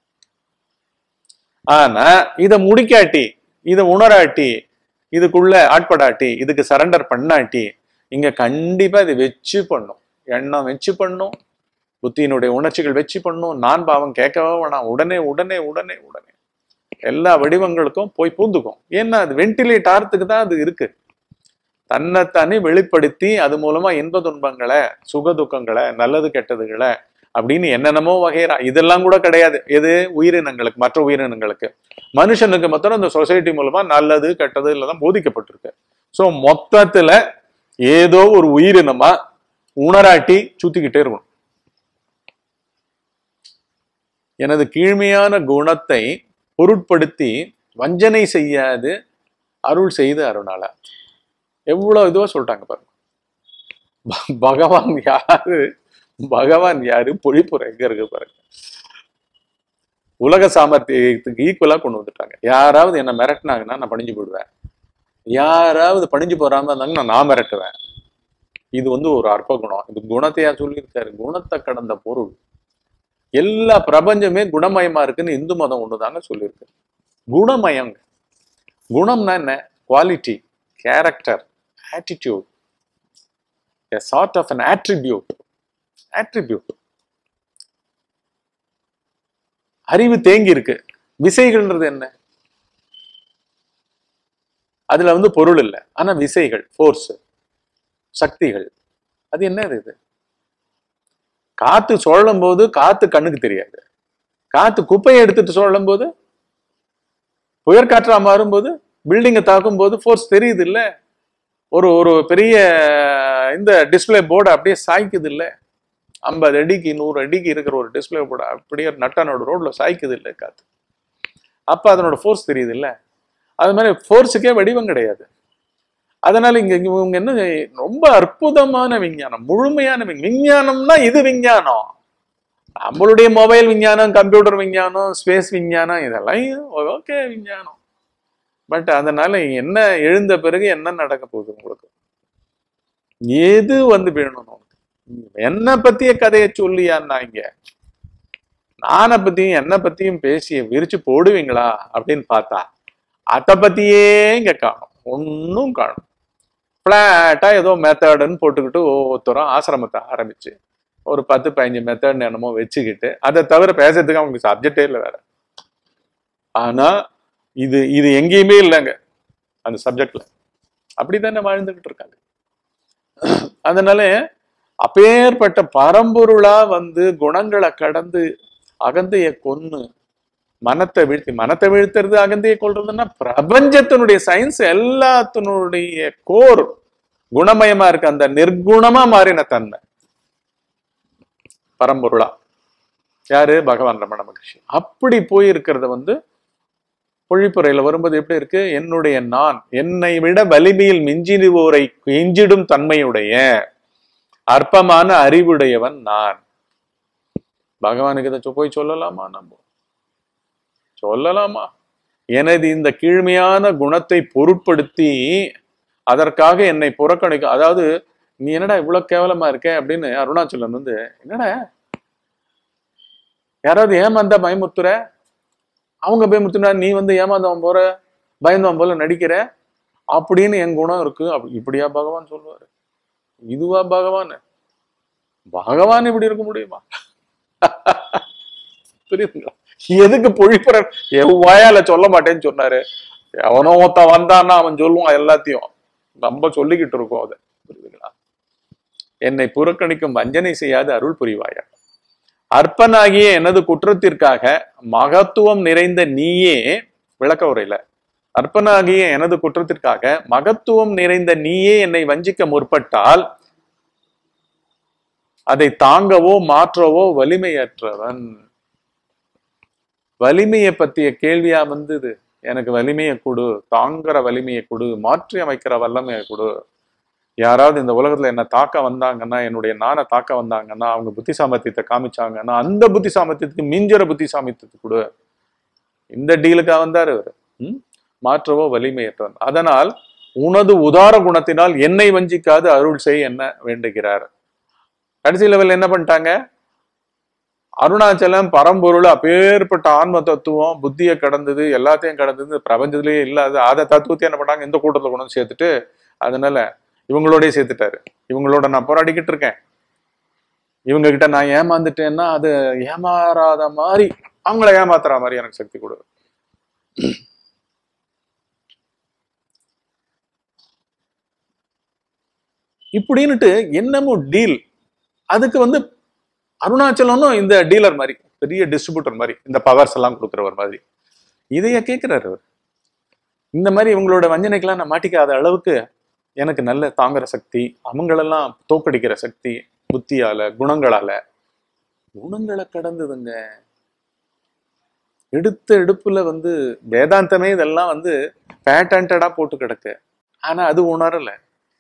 ஆனா இத முடிக்காட்டி இத உணராட்டி இதுக்குள்ள ஆட்படாட்டி இதுக்கு சரண்டர் பண்ணாட்டி இங்க கண்டிப்பா இது வச்சு பண்ணும் எண்ணம் வச்சு பண்ணும் புத்தியினுடைய உணர்ச்சிகள் வச்சு பண்ணும் நான் பாவம் கேட்கவே வேணாம் உடனே உடனே உடனே உடனே எல்லா வடிவங்களுக்கும் போய் பூந்துக்கும் ஏன்னா அது வென்டிலேட் ஆறதுக்கு தான் அது இருக்கு தன்னைத்தானே வெளிப்படுத்தி அது மூலமா இன்ப துன்பங்களை சுக துக்கங்களை நல்லது கெட்டதுகளை அப்படின்னு என்னென்னமோ வகைரா இதெல்லாம் கூட கிடையாது எது உயிரினங்களுக்கு மற்ற உயிரினங்களுக்கு மனுஷனுக்கு மாத்திரம் இந்த சொசைட்டி மூலமா நல்லது கெட்டது எல்லாம் போதிக்கப்பட்டிருக்கு ஸோ மொத்தத்துல ஏதோ ஒரு உயிரினமா உணராட்டி சுத்திக்கிட்டே இருக்கணும் எனது கீழ்மையான குணத்தை பொருட்படுத்தி வஞ்சனை செய்யாது அருள் செய்து அருணால எவ்வளவு இதுவா சொல்லிட்டாங்க பாருங்க ப- பகவான் யாரு பகவான் யாரு பொழிப்புரை எங்க இருக்கு பாருங்க உலக சாமர்த்தியத்துக்கு ஈக்குவலா கொண்டு வந்துட்டாங்க யாராவது என்ன மிரட்டினாங்கன்னா நான் பணிஞ்சு போடுவேன் யாராவது பணிஞ்சு போறாம இருந்தாங்கன்னா நான் மிரட்டுவேன் இது வந்து ஒரு அற்ப குணம் இது குணத்தையா சொல்லியிருக்காரு குணத்தை கடந்த பொருள் எல்லா பிரபஞ்சமே குணமயமா இருக்குன்னு இந்து மதம் ஒண்ணுதாங்க சொல்லியிருக்கு குணமயங்க குணம்னா என்ன quality character attitude a sort of an attribute attribute அறிவு தேங்கி இருக்கு விசைகள்ன்றது என்ன அதுல வந்து பொருள் இல்லை ஆனா விசைகள் ஃபோர்ஸ் சக்திகள் அது என்னது இது காத்து சுழலும் போது காத்து கண்ணுக்கு தெரியாது காத்து குப்பையை எடுத்துட்டு சுழலும் போது புயற்காற்றா மாறும்போது பில்டிங்கை தாக்கும் போது ஃபோர்ஸ் தெரியுது இல்ல ஒரு ஒரு பெரிய இந்த டிஸ்ப்ளே போர்டு அப்படியே சாய்க்குது இல்ல ஐம்பது அடிக்கு நூறு அடிக்கு இருக்கிற ஒரு டிஸ்ப்ளே போர்டு அப்படியே நட்டனோட ரோட்ல சாய்க்குது இல்லை காத்து அப்ப அதனோட ஃபோர்ஸ் தெரியுது இல்ல அது மாதிரி ஃபோர்ஸுக்கே வடிவம் கிடையாது அதனால இங்க இங்க இவங்க என்ன ரொம்ப அற்புதமான விஞ்ஞானம் முழுமையான விஞ்ஞானம். விஞ்ஞானம்னா இது விஞ்ஞானம் நம்மளுடைய மொபைல் விஞ்ஞானம் கம்ப்யூட்டர் விஞ்ஞானம் ஸ்பேஸ் விஞ்ஞானம் இதெல்லாம் ஓகே விஞ்ஞானம் பட் அதனால என்ன எழுந்த பிறகு என்ன நடக்க போகுது உங்களுக்கு எது வந்து வேணும் உனக்கு என்ன பத்திய கதையை சொல்லியான்னா இங்க நானை பத்தியும் என்ன பத்தியும் பேசி விரிச்சு போடுவீங்களா அப்படின்னு பார்த்தா அதை பத்தியே இங்க காணும் ஒன்னும் காணும் பிளாட்டா ஏதோ மெத்தடுன்னு போட்டுக்கிட்டு ஒவ்வொருத்தரும் ஆசிரமத்தை ஆரம்பிச்சு ஒரு பத்து பதினஞ்சு மெத்தட் என்னமோ வச்சுக்கிட்டு அதை தவிர பேசுறதுக்கு அவங்களுக்கு சப்ஜெக்டே இல்லை வேற ஆனா இது இது எங்கேயுமே இல்லைங்க அந்த சப்ஜெக்ட்ல அப்படித்தானே வாழ்ந்துகிட்டு இருக்காங்க அதனால அப்பேற்பட்ட பரம்பொருளா வந்து குணங்களை கடந்து அகந்தைய கொன்னு மனத்தை வீழ்த்தி மனத்தை வீழ்த்துறது அகந்தைய கொள்றதுன்னா பிரபஞ்சத்தினுடைய சயின்ஸ் எல்லாத்தினுடைய கோர் குணமயமா இருக்கு அந்த நிர்குணமா மாறின தன்மை பரம்பொருளா யாரு பகவான் ரமண மகர்ஷி அப்படி போயிருக்கிறத வந்து பொழிப்புரையில வரும்போது எப்படி இருக்கு என்னுடைய நான் என்னை விட வலிமையில் மிஞ்சிடுவோரை எஞ்சிடும் தன்மையுடைய அற்பமான அறிவுடையவன் நான் பகவானுக்கு இதை சொ- போய் சொல்லலாமா நம்ம சொல்லலாமா எனது இந்த கீழ்மையான குணத்தை பொருட்படுத்தி அதற்காக என்னை புறக்கணிக்கும் அதாவது நீ என்னடா இவ்வளவு கேவலமா இருக்க அப்படின்னு அருணாச்சலம் வந்து என்னடா யாராவது ஏமாந்தா பயமுத்துற அவங்க பயமுத்துனா நீ வந்து ஏமாந்தவன் போற பயந்தவன் போல நடிக்கிற அப்படின்னு என் குணம் இருக்கு அப்படி இப்படியா பகவான் சொல்லுவாரு இதுவா பகவான் பகவான் இப்படி இருக்க முடியுமா புரியுதுங்களா எதுக்கு பொழிப்புற என் வாயால சொல்ல மாட்டேன்னு சொன்னாரு எவனோ ஒருத்தன் வந்தான்னா அவன் சொல்லுவான் எல்லாத்தையும் நம்ம சொல்லிக்கிட்டு இருக்கோம் அதை புரியுதுங்களா என்னை புறக்கணிக்கும் வஞ்சனை செய்யாது அருள் புரிவாயா அற்பனாகிய எனது குற்றத்திற்காக மகத்துவம் நிறைந்த நீயே விளக்க உரையில அற்பனாகிய எனது குற்றத்திற்காக மகத்துவம் நிறைந்த நீயே என்னை வஞ்சிக்க முற்பட்டால் அதை தாங்கவோ மாற்றவோ வலிமையற்றவன் வலிமையை பத்திய கேள்வியா வந்தது எனக்கு வலிமையை கொடு தாங்குற வலிமையை கொடு மாற்றி அமைக்கிற வல்லமையை கொடு யாராவது இந்த உலகத்துல என்ன தாக்க வந்தாங்கன்னா என்னுடைய நானை தாக்க வந்தாங்கன்னா அவங்க புத்தி சாமர்த்தியத்தை காமிச்சாங்கன்னா அந்த புத்தி சாமர்த்தியத்துக்கு மிஞ்சுற புத்தி சாமர்த்தியத்தை கொடு இந்த டீலுக்கா வந்தாரு இவரு ம்? மாற்றவோ வலிமையற்றவன் அதனால் உனது உதார குணத்தினால் என்னை வஞ்சிக்காது அருள் செய் என்ன வேண்டுகிறார் கடைசி லெவல் என்ன பண்ணிட்டாங்க அருணாச்சலம் பரம்பொருள் அப்பேற்பட்ட ஆன்ம தத்துவம் புத்தியை கடந்தது எல்லாத்தையும் கடந்தது பிரபஞ்சத்திலேயே இல்லாத அதை தத்துவத்தை என்ன பண்ணாங்க இந்த கூட்டத்துல கொண்டு வந்து சேர்த்துட்டு அதனால இவங்களோடய சேர்த்துட்டாரு இவங்களோட நான் போராடிக்கிட்டு இருக்கேன் இவங்க கிட்ட நான் ஏமாந்துட்டேன்னா அது ஏமாறாத மாதிரி அவங்கள ஏமாத்துற மாதிரி எனக்கு சக்தி கொடு இப்படின்னுட்டு என்னமோ டீல் அதுக்கு வந்து அருணாச்சலம்னும் இந்த டீலர் மாதிரி பெரிய டிஸ்ட்ரிபியூட்டர் மாதிரி இந்த பவர்ஸ் எல்லாம் கொடுக்குறவர் மாதிரி இதைய கேட்கிறாரு அவர் இந்த மாதிரி இவங்களோட வஞ்சனைக்கெல்லாம் நான் மாட்டிக்காத அளவுக்கு எனக்கு நல்ல தாங்குற சக்தி அவங்களெல்லாம் தோக்கடிக்கிற சக்தி புத்தியால குணங்களால குணங்களை கடந்ததுங்க எடுத்த எடுப்புல வந்து வேதாந்தமே இதெல்லாம் வந்து பேட்டன்டா போட்டு கிடக்கு ஆனா அது உணரல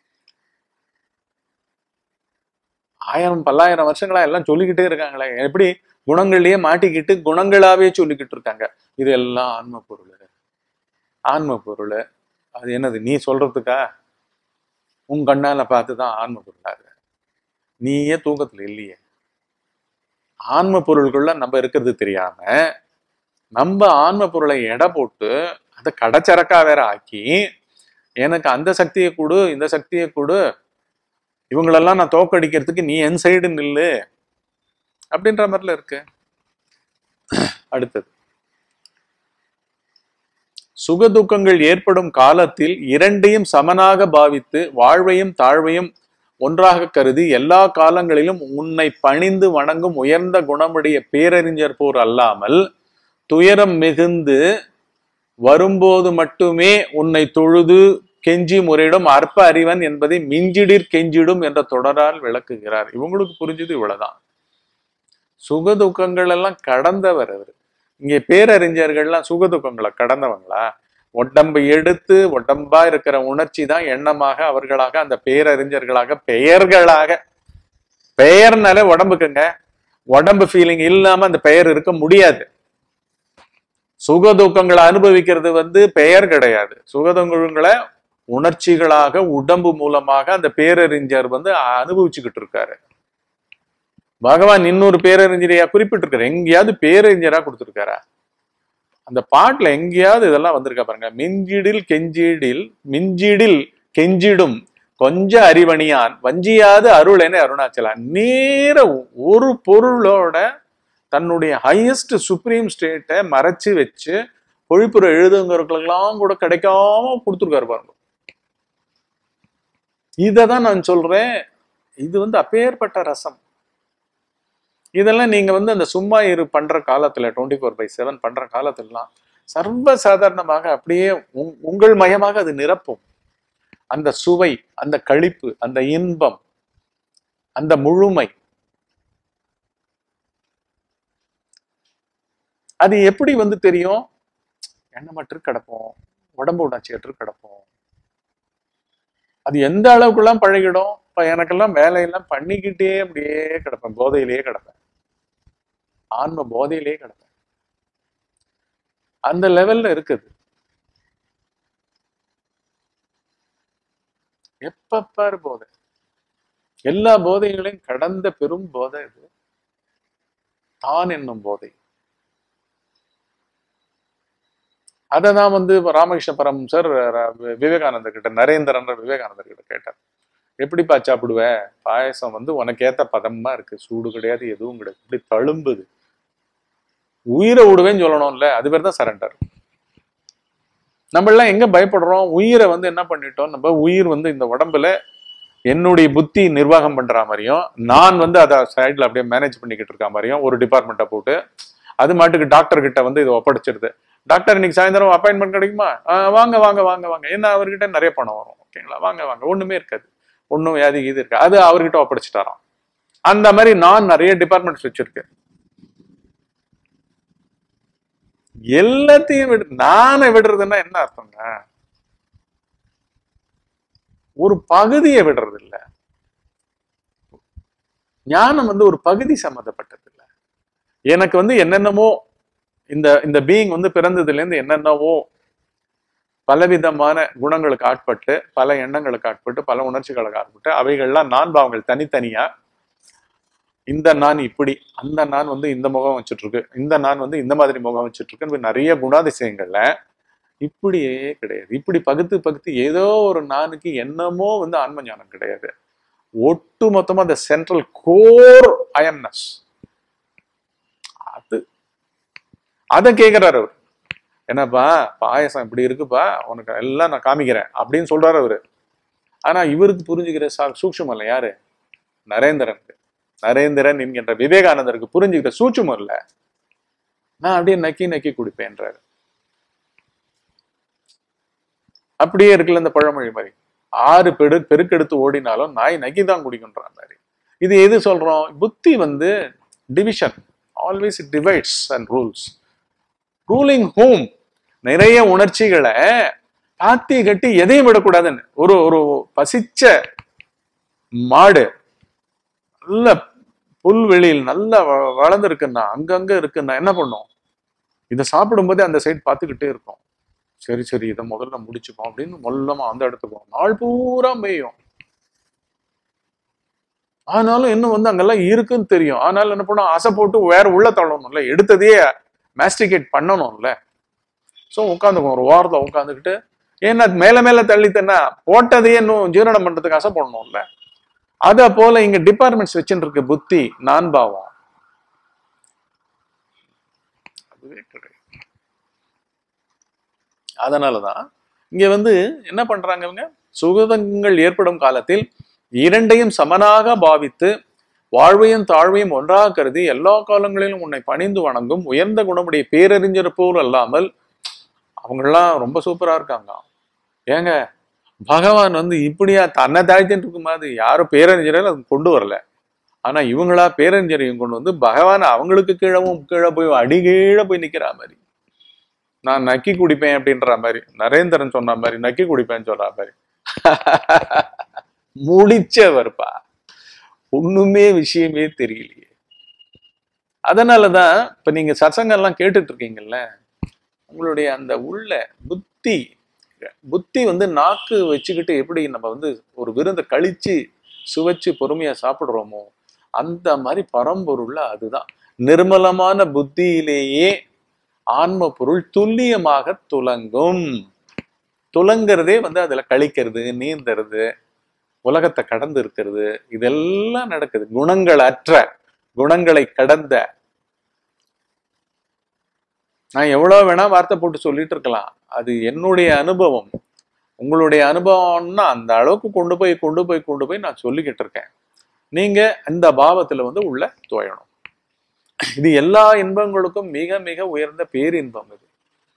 ஆயிரம் பல்லாயிரம் வருஷங்களா எல்லாம் சொல்லிக்கிட்டே இருக்காங்களே எப்படி குணங்கள்லயே மாட்டிக்கிட்டு குணங்களாவே சொல்லிக்கிட்டு இருக்காங்க இது எல்லாம் ஆன்ம பொருள் ஆன்ம பொருள் அது என்னது நீ சொல்றதுக்கா உன் கண்ணால பார்த்துதான் ஆன்ம பொருளாக நீயே தூக்கத்துல இல்லையே ஆன்ம பொருள்குள்ள நம்ம இருக்கிறது தெரியாம நம்ம ஆன்ம பொருளை எடை போட்டு அதை கடைச்சரக்கா வேற ஆக்கி எனக்கு அந்த சக்தியை கொடு இந்த சக்தியை கொடு இவங்களெல்லாம் நான் தோக்கடிக்கிறதுக்கு நீ என் சைடு நில்லு அப்படின்ற மாதிரில இருக்கு அடுத்தது சுகதுக்கங்கள் ஏற்படும் காலத்தில் இரண்டையும் சமனாக பாவித்து வாழ்வையும் தாழ்வையும் ஒன்றாக கருதி எல்லா காலங்களிலும் உன்னை பணிந்து வணங்கும் உயர்ந்த குணமுடைய பேரறிஞர் போர் அல்லாமல் துயரம் மிகுந்து வரும்போது மட்டுமே உன்னை தொழுது கெஞ்சி முறையிடும் அற்ப அறிவன் என்பதை மிஞ்சிடிற் கெஞ்சிடும் என்ற தொடரால் விளக்குகிறார் இவங்களுக்கு புரிஞ்சது இவ்வளவுதான் சுக துக்கங்கள் எல்லாம் கடந்தவர் அவர் இங்கே பேரறிஞர்கள்லாம் சுக துக்கங்களை கடந்தவங்களா உடம்பை எடுத்து உடம்பா இருக்கிற உணர்ச்சி தான் எண்ணமாக அவர்களாக அந்த பேரறிஞர்களாக பெயர்களாக பெயர்னாலே உடம்புக்குங்க உடம்பு ஃபீலிங் இல்லாம அந்த பெயர் இருக்க முடியாது சுக துக்கங்களை அனுபவிக்கிறது வந்து பெயர் கிடையாது சுகதுக்கங்களை உணர்ச்சிகளாக உடம்பு மூலமாக அந்த பேரறிஞர் வந்து அனுபவிச்சுக்கிட்டு இருக்காரு பகவான் இன்னொரு பேரறிஞரையா குறிப்பிட்டிருக்காரு எங்கேயாவது பேரறிஞரா கொடுத்திருக்காரா அந்த பாட்டுல எங்கேயாவது இதெல்லாம் வந்திருக்கா பாருங்க மிஞ்சிடில் கெஞ்சிடில் மிஞ்சிடில் கெஞ்சிடும் கொஞ்ச அறிவணியான் வஞ்சியாது அருளென அருணாச்சலா நேர ஒரு பொருளோட தன்னுடைய ஹையஸ்ட் சுப்ரீம் ஸ்டேட்டை மறைச்சு வச்சு பொழிப்புற எழுதுங்கிறவங்களுக்கெல்லாம் கூட கிடைக்காம கொடுத்துருக்காரு பாருங்க இதை தான் நான் சொல்றேன் இது வந்து அப்பேற்பட்ட ரசம் இதெல்லாம் நீங்க வந்து அந்த சும்மா இரு பண்ற காலத்துல டுவெண்ட்டி ஃபோர் பை செவன் பண்ற காலத்துலலாம் சர்வ சாதாரணமாக அப்படியே உங்- உங்கள் மயமாக அது நிரப்பும் அந்த சுவை அந்த களிப்பு அந்த இன்பம் அந்த முழுமை அது எப்படி வந்து தெரியும் எண்ணமற்று கிடப்போம் உடம்பு உணர்ச்சியற்று கிடப்போம் அது எந்த அளவுக்குலாம் பழகிடும் இப்ப எனக்கெல்லாம் வேலையெல்லாம் பண்ணிக்கிட்டே அப்படியே கிடப்பேன் போதையிலேயே கிடப்பேன் ஆன்ம போதையிலேயே கிடப்பேன் அந்த லெவல்ல இருக்குது எப்ப பாரு போதை எல்லா போதைகளையும் கடந்த பெரும் போதை இது தான் என்னும் போதை அதை தான் வந்து ராமகிருஷ்ண பரமசர் ர- விவேகானந்தர் கிட்ட நரேந்திரன் விவேகானந்தர் கிட்ட கேட்டார் எப்படிப்பா சாப்பிடுவ பாயசம் வந்து உனக்கு ஏத்த பதமா இருக்கு சூடு கிடையாது எதுவும் கிடையாது இப்படி தழும்புது உயிரை விடுவேன்னு சொல்லணும்ல அது பேர் தான் சரண்டர் நம்ம எல்லாம் எங்க பயப்படுறோம் உயிரை வந்து என்ன பண்ணிட்டோம் நம்ம உயிர் வந்து இந்த உடம்புல என்னுடைய புத்தி நிர்வாகம் பண்ற மாதிரியும் நான் வந்து அதை சைட்ல அப்படியே மேனேஜ் பண்ணிக்கிட்டு இருக்க மாதிரியும் ஒரு டிபார்ட்மெண்ட்டை போட்டு அது மாட்டுக்கு டாக்டர் கிட்ட வந்து இதை ஒப்படைச்சிருது டாக்டர் இன்னைக்கு சாயந்தரம் அப்பாயின்மெண்ட் கிடைக்குமா ஆ, வாங்க வாங்க வாங்க வாங்க ஏன்னா அவர்கிட்ட நிறைய பணம் வரும் ஓகேங்களா வாங்க வாங்க ஒண்ணுமே இருக்காது ஒண்ணும் வியாதி இது இருக்கு அது அவர்கிட்ட ஒப்படைச்சிட்டாராம் அந்த மாதிரி நான் நிறைய டிபார்ட்மெண்ட்ஸ் வச்சிருக்கேன் எல்லாத்தையும் விடு நானை விடுறதுன்னா என்ன அர்த்தங்க ஒரு பகுதியை விடுறது இல்ல ஞானம் வந்து ஒரு பகுதி சம்மந்தப்பட்டது இல்ல எனக்கு வந்து என்னென்னமோ இந்த இந்த பீயிங் வந்து பிறந்ததுல இருந்து என்னென்னவோ பலவிதமான குணங்களுக்கு ஆட்பட்டு பல எண்ணங்களுக்கு ஆட்பட்டு பல உணர்ச்சிகளுக்கு ஆட்பட்டு அவைகள்லாம் நான் பாவங்கள் தனித்தனியா இந்த நான் இப்படி அந்த நான் வந்து இந்த முகம் வச்சுட்டு இருக்கு இந்த நான் வந்து இந்த மாதிரி முகம் வச்சுட்டு இருக்குன்னு நிறைய குணாதிசயங்கள்ல இப்படியே கிடையாது இப்படி பகுத்து பகுத்து ஏதோ ஒரு நானுக்கு என்னமோ வந்து ஆன்ம ஞானம் கிடையாது ஒட்டு மொத்தமா அந்த சென்ட்ரல் கோர் அயன்னஸ் அது அதை கேட்கிறாரு அவர் என்னப்பா பாயசம் இப்படி இருக்குப்பா உனக்கு எல்லாம் நான் காமிக்கிறேன் அப்படின்னு சொல்றாரு அவரு ஆனா இவருக்கு புரிஞ்சுக்கிற சா- சூக்ஷ்மம் இல்லை யாரு நரேந்திரனுக்கு நரேந்திரன் என்கின்ற விவேகானந்தருக்கு புரிஞ்சுக்கிற சூட்சுமம் இல்ல நான் அப்படியே நக்கி நக்கி குடிப்பேன்றாரு அப்படியே இருக்குல்ல இந்த பழமொழி மாதிரி ஆறு பெரு பெருக்கெடுத்து ஓடினாலும் நாய் நக்கி தான் குடிக்கின்ற மாதிரி இது எது சொல்றோம் புத்தி வந்து division always it divides and rules ruling home நிறைய உணர்ச்சிகளை பாத்தி கட்டி எதையும் விடக்கூடாதுன்னு ஒரு ஒரு பசிச்ச மாடு நல்ல புல்வெளியில் நல்லா வ- வளர்ந்துருக்குன்னா அங்கங்க இருக்குன்னா என்ன பண்ணும் இதை சாப்பிடும்போதே அந்த சைடு பார்த்துக்கிட்டே இருக்கும் சரி சரி இதை முதல்ல முடிச்சுப்போம் அப்படின்னு மொல்லமா அந்த இடத்துக்கு போகும் நாள் பூரா மேயும் ஆனாலும் இன்னும் வந்து அங்கெல்லாம் இருக்குன்னு தெரியும் ஆனாலும் என்ன பண்ணும் ஆசை போட்டு வேற உள்ள தள்ளணும்ல எடுத்ததையே மேஸ்டிகேட் பண்ணணும்ல ஸோ உட்காந்துக்கும் ஒரு வாரத்தில் உட்காந்துக்கிட்டு ஏன்னா மேல மேல தள்ளித்தன்னா போட்டதையே இன்னும் ஜீரணம் பண்றதுக்கு ஆசை பண்ணணும்ல அத போல இங்க டிபார்ட்மெண்ட்ஸ் வச்சுட்டு இருக்கு புத்தி நான் பாவம் அதுவே கிடையாது அதனாலதான் இங்க வந்து என்ன பண்றாங்க இவங்க சுகதங்கள் ஏற்படும் காலத்தில் இரண்டையும் சமனாக பாவித்து வாழ்வையும் தாழ்வையும் ஒன்றாக கருதி எல்லா காலங்களிலும் உன்னை பணிந்து வணங்கும் உயர்ந்த குணமுடைய பேரறிஞர் போல் அல்லாமல் அவங்கெல்லாம் ரொம்ப சூப்பரா இருக்காங்க ஏங்க பகவான் வந்து இப்படியா தன்னை தாழ்த்திட்டு இருக்கும் மாதிரி யாரும் பேரறிஞரை அது கொண்டு வரல ஆனா இவங்களா பேரறிஞரையும் கொண்டு வந்து பகவான் அவங்களுக்கு கீழவும் கீழே போய் அடி கீழே போய் நிக்கிற மாதிரி நான் நக்கி குடிப்பேன் அப்படின்ற மாதிரி நரேந்திரன் சொன்ன மாதிரி நக்கி குடிப்பேன்னு சொல்ற மாதிரி முடிச்சவர்ப்பா ஒண்ணுமே விஷயமே தெரியலையே அதனாலதான் இப்ப நீங்க சத்சங்கம்லாம் கேட்டுட்டு இருக்கீங்கல்ல உங்களுடைய அந்த உள்ள புத்தி புத்தி வந்து நாக்கு வச்சுக்கிட்டு எப்படி நம்ம வந்து ஒரு விருந்தை கழிச்சு சுவைச்சு பொறுமையா சாப்பிடுறோமோ அந்த மாதிரி பரம்பொருள்ல அதுதான் நிர்மலமான புத்தியிலேயே ஆன்ம பொருள் துல்லியமாக துலங்கும் துலங்கிறதே வந்து அதுல கழிக்கிறது நீந்துறது உலகத்தை கடந்து இருக்கிறது இதெல்லாம் நடக்குது குணங்கள் அற்ற குணங்களை கடந்த நான் எவ்வளவு வேணா வார்த்தை போட்டு சொல்லிட்டு இருக்கலாம் அது என்னுடைய அனுபவம் உங்களுடைய அனுபவம்னா அந்த அளவுக்கு கொண்டு போய் கொண்டு போய் கொண்டு போய் நான் சொல்லிக்கிட்டு இருக்கேன் நீங்க இந்த பாவத்துல வந்து உள்ள துவயணும் இது எல்லா இன்பங்களுக்கும் மிக மிக உயர்ந்த பேரின்பம் இது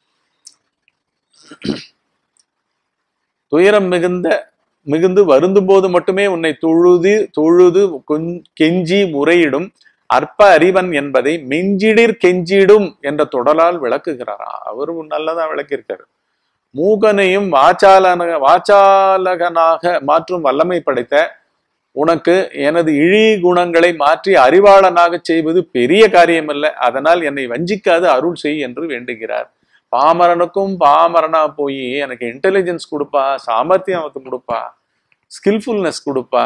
துயரம் மிகுந்த மிகுந்து வருந்தும் போது மட்டுமே உன்னை தொழுது தொழுது கொஞ்- கெஞ்சி முறையிடும் அற்ப அறிவன் என்பதை மிஞ்சிடிர் கெஞ்சிடும் என்ற தொடலால் விளக்குகிறாரா அவரு நல்லதா விளக்கியிருக்காரு மூகனையும் வாச்சாலன வாச்சாலகனாக மாற்றும் வல்லமை படைத்த உனக்கு எனது இழி குணங்களை மாற்றி அறிவாளனாக செய்வது பெரிய காரியமல்ல அதனால் என்னை வஞ்சிக்காது அருள் செய் என்று வேண்டுகிறார் பாமரனுக்கும் பாமரனா போய் எனக்கு இன்டெலிஜென்ஸ் கொடுப்பா சாமர்த்தியம் அவனுக்கு கொடுப்பா ஸ்கில்ஃபுல்னஸ் கொடுப்பா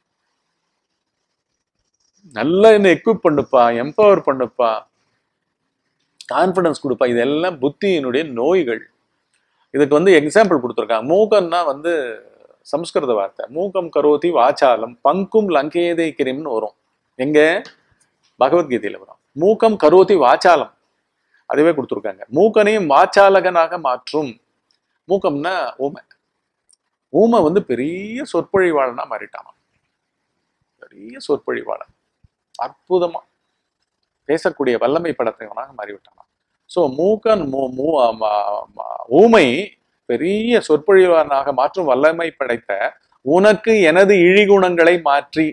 நல்லா என்ன எக்யூப் பண்ணுப்பா எம்பவர் பண்ணுப்பா கான்ஃபிடன்ஸ் கொடுப்பா இதெல்லாம் புத்தியினுடைய நோய்கள் இதுக்கு வந்து எக்ஸாம்பிள் கொடுத்துருக்காங்க மூகம்னா வந்து சம்ஸ்கிருத வார்த்தை மூகம் கரோதி வாச்சாலம் பங்கும் லங்கேதை கிரிம்னு வரும் எங்க பகவத்கீதையில வரும் மூக்கம் கரோதி வாச்சாலம் அதுவே கொடுத்துருக்காங்க மூக்கனையும் வாச்சாலகனாக மாற்றும் மூக்கம்னா ஊமை ஊமை வந்து பெரிய சொற்பொழிவாளனா மாறிட்டானாம் பெரிய சொற்பொழிவாளன் அற்புதமா பேசக்கூடிய வல்லமை படத்தவனாக மாறிவிட்டானாம் ஸோ மூக்கன் மூ மூ ம- ம- ஊமை பெரிய சொற்பொழிவாளனாக மாற்றும் வல்லமை படைத்த உனக்கு எனது இழிகுணங்களை மாற்றி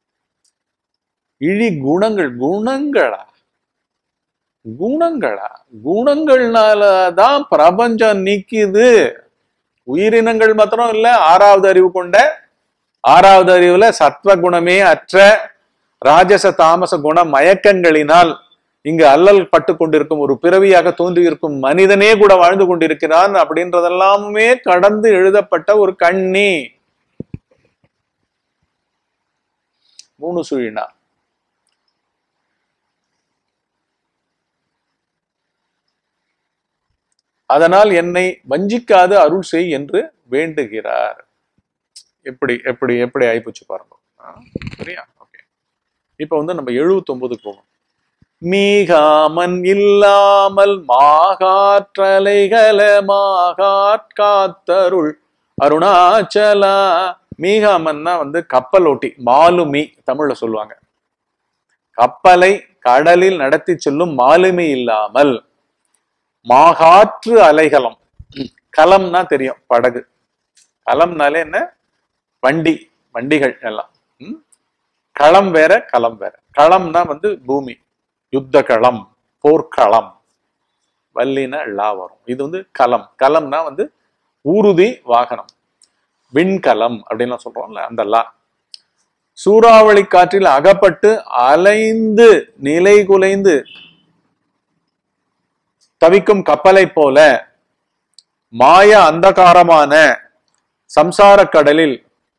இழி குணங்கள் குணங்களா குணங்களா குணங்கள்னாலதான் பிரபஞ்சம் நிக்குது உயிரினங்கள் மாத்திரம் இல்ல ஆறாவது அறிவு கொண்ட ஆறாவது அறிவுல சத்வ குணமே அற்ற ராஜச தாமச குண மயக்கங்களினால் இங்கு அல்லல் பட்டு கொண்டிருக்கும் ஒரு பிறவியாக தோன்றியிருக்கும் மனிதனே கூட வாழ்ந்து கொண்டிருக்கிறான் அப்படின்றதெல்லாமே கடந்து எழுதப்பட்ட ஒரு கண்ணி மூணு சுழினா அதனால் என்னை வஞ்சிக்காது அருள் செய் என்று வேண்டுகிறார் எப்படி எப்படி எப்படி ஆயிப்போச்சு பாருங்க ஆ, சரியா ஓகே இப்போ வந்து நம்ம எழுபத்தொன்பதுக்கு போகணும் மீகாமன் இல்லாமல் மாகாற்றலைகள மாகாட்காத்தருள் அருணாச்சலா மீகாமன்னா வந்து கப்பல் ஓட்டி மாலுமி தமிழ்ல சொல்லுவாங்க கப்பலை கடலில் நடத்தி செல்லும் மாலுமி இல்லாமல் மாகாற்று அலைகளம் கலம்னா தெரியும் படகு கலம்னாலே என்ன வண்டி வண்டிகள் எல்லாம் ம்? களம் வேற களம் வேற களம்னா வந்து பூமி யுத்த களம் போர்க்களம் வல்லின லா வரும் இது வந்து களம் களம்னா வந்து ஊருதி வாகனம் விண்கலம் அப்படின்லாம் சொல்றோம்ல அந்த லா சூறாவளி காற்றில் அகப்பட்டு அலைந்து நிலை குலைந்து தவிக்கும் கப்பலை போல மாய அந்தகாரமான சம்சார கடலில்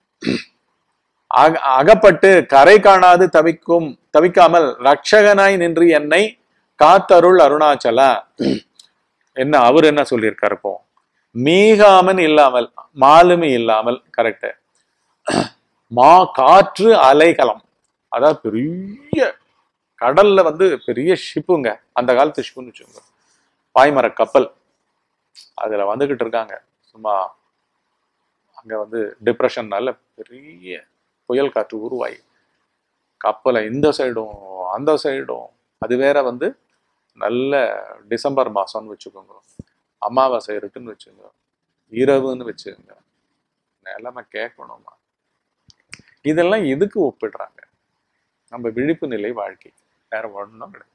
அக- அகப்பட்டு கரை காணாது தவிக்கும் தவிக்காமல் ரட்சகனாய் நின்று என்னை காத்தருள் அருணாச்சலா என்ன அவர் என்ன சொல்லியிருக்காரு இப்போ மீகாமன் இல்லாமல் மாலுமி இல்லாமல் கரெக்ட் மா காற்று அலைகளம் அதாவது பெரிய கடல்ல வந்து பெரிய ஷிப்புங்க அந்த காலத்து ஷிப்புன்னு வச்சுக்கோங்க பாய்மர கப்பல் அதுல வந்துகிட்டு இருக்காங்க சும்மா அங்க வந்து டிப்ரெஷன்னால பெரிய புயல் காற்று உருவாகி கப்பலை இந்த சைடும் அந்த சைடும் அது வேற வந்து நல்ல டிசம்பர் மாசம்னு வச்சுக்கோங்க அமாவாசை இருக்குன்னு வச்சுக்கோங்க இரவுன்னு வச்சுக்கோங்க நிலைமை கேட்கணுமா இதெல்லாம் எதுக்கு ஒப்பிடுறாங்க நம்ம விழிப்பு நிலை வாழ்க்கை வேற ஒண்ணும் கிடையாது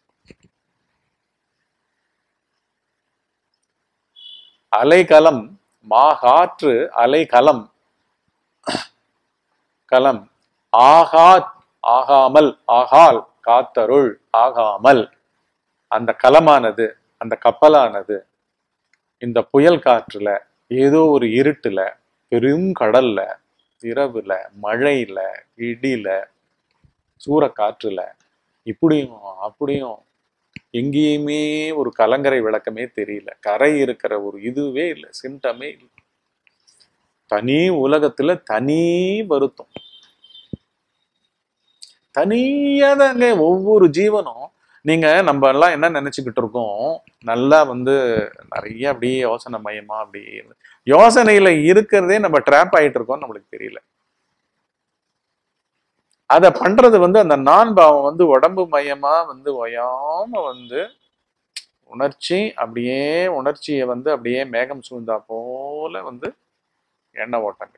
அலைகளம் மாகாற்று அலைகளம் களம் ஆகாத் ஆகாமல் ஆகால் காத்தருள் ஆகாமல் அந்த களமானது அந்த கப்பலானது இந்த புயல் காற்றுல ஏதோ ஒரு இருட்டுல பெரும் கடல்ல இரவுல மழையில இடியில சூறக்காற்றுல இப்படியும் அப்படியும் எங்கேயுமே ஒரு கலங்கரை விளக்கமே தெரியல கரை இருக்கிற ஒரு இதுவே இல்லை சிம்டமே இல்லை தனி உலகத்துல தனி வருத்தம் தனியாதாங்க ஒவ்வொரு ஜீவனும் நீங்க நம்ம எல்லாம் என்ன நினைச்சுக்கிட்டு இருக்கோம் நல்லா வந்து நிறைய அப்படியே யோசனை மயமா அப்படி யோசனையில இருக்கிறதே நம்ம ட்ராப் ஆயிட்டு இருக்கோம் நம்மளுக்கு தெரியல அத பண்றது வந்து அந்த நான் பாவம் வந்து உடம்பு மயமா வந்து ஒயாம வந்து உணர்ச்சி அப்படியே உணர்ச்சியை வந்து அப்படியே மேகம் சூழ்ந்தா போல வந்து எண்ண ஓட்டங்கள்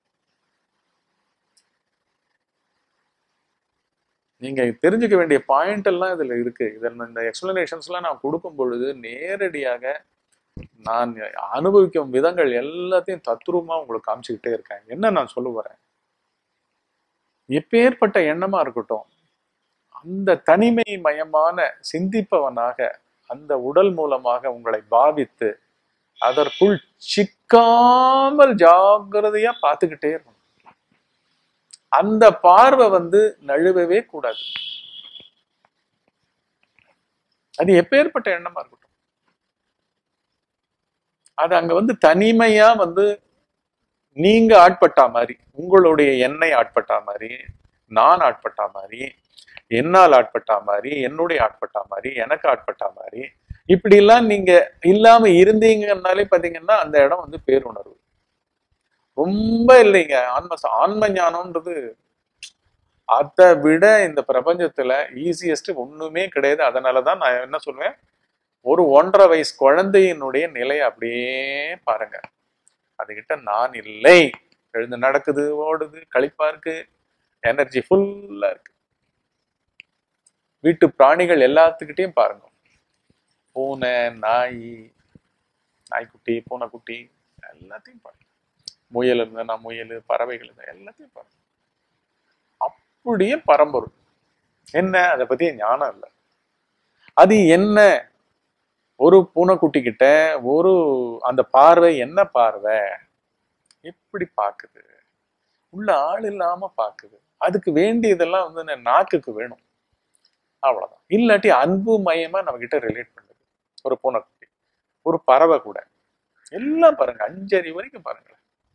நீங்க தெரிஞ்சுக்க வேண்டிய பாயிண்ட் எல்லாம் இதுல இருக்கு இதில் இந்த எக்ஸ்பிளனேஷன்ஸ் எல்லாம் நான் கொடுக்கும் பொழுது நேரடியாக நான் அனுபவிக்கும் விதங்கள் எல்லாத்தையும் தத்ரூபமா உங்களுக்கு காமிச்சுக்கிட்டே இருக்கேன் என்ன நான் சொல்ல வரேன் எப்பேற்பட்ட எண்ணமா இருக்கட்டும் அந்த தனிமை மயமான சிந்திப்பவனாக அந்த உடல் மூலமாக உங்களை பாவித்து அதற்குள் சிக்காமல் ஜாக்கிரதையா பார்த்துக்கிட்டே இருக்கணும் அந்த பார்வை வந்து நழுவவே கூடாது அது எப்பேற்பட்ட எண்ணமா இருக்கட்டும் அது அங்க வந்து தனிமையா வந்து நீங்க ஆட்பட்டா மாதிரி உங்களுடைய எண்ணெய் ஆட்பட்டா மாதிரி நான் ஆட்பட்டா மாதிரி என்னால் ஆட்பட்டா மாதிரி என்னுடைய ஆட்பட்டா மாதிரி எனக்கு ஆட்பட்டா மாதிரி இப்படி எல்லாம் நீங்க இல்லாம இருந்தீங்கன்னாலே பாத்தீங்கன்னா அந்த இடம் வந்து பேருணர்வு ரொம்ப இல்லைங்க ஆன்ம ஆன்ம ஞானம்ன்றது அதை விட இந்த பிரபஞ்சத்துல ஈஸியஸ்ட் ஒண்ணுமே கிடையாது அதனாலதான் நான் என்ன சொல்லுவேன் ஒரு ஒன்றரை வயசு குழந்தையினுடைய நிலையை அப்படியே பாருங்க அதுகிட்ட நான் இல்லை எழுந்து நடக்குது ஓடுது கழிப்பா இருக்கு எனர்ஜி ஃபுல்லா இருக்கு வீட்டு பிராணிகள் எல்லாத்துக்கிட்டையும் பாருங்க பூனை நாய் நாய்க்குட்டி பூனைக்குட்டி எல்லாத்தையும் பாருங்க முயல் இருந்ததுன்னா முயல் பறவைகள் இருந்தா எல்லாத்தையும் பாருங்க அப்படியே பரம்பொருள் என்ன அதை பத்தி ஞானம் இல்லை அது என்ன ஒரு பூனைக்குட்டி கிட்ட ஒரு அந்த பார்வை என்ன பார்வை எப்படி பாக்குது உள்ள ஆள் இல்லாம பாக்குது அதுக்கு வேண்டியதெல்லாம் வந்து இந்த நாக்குக்கு வேணும் அவ்வளவுதான் இல்லாட்டி அன்பு மயமா நம்ம கிட்ட ரிலேட் பண்ணுது ஒரு பூனைக்குட்டி ஒரு பறவை கூட எல்லாம் பாருங்க அஞ்சறி வரைக்கும் பாருங்களேன்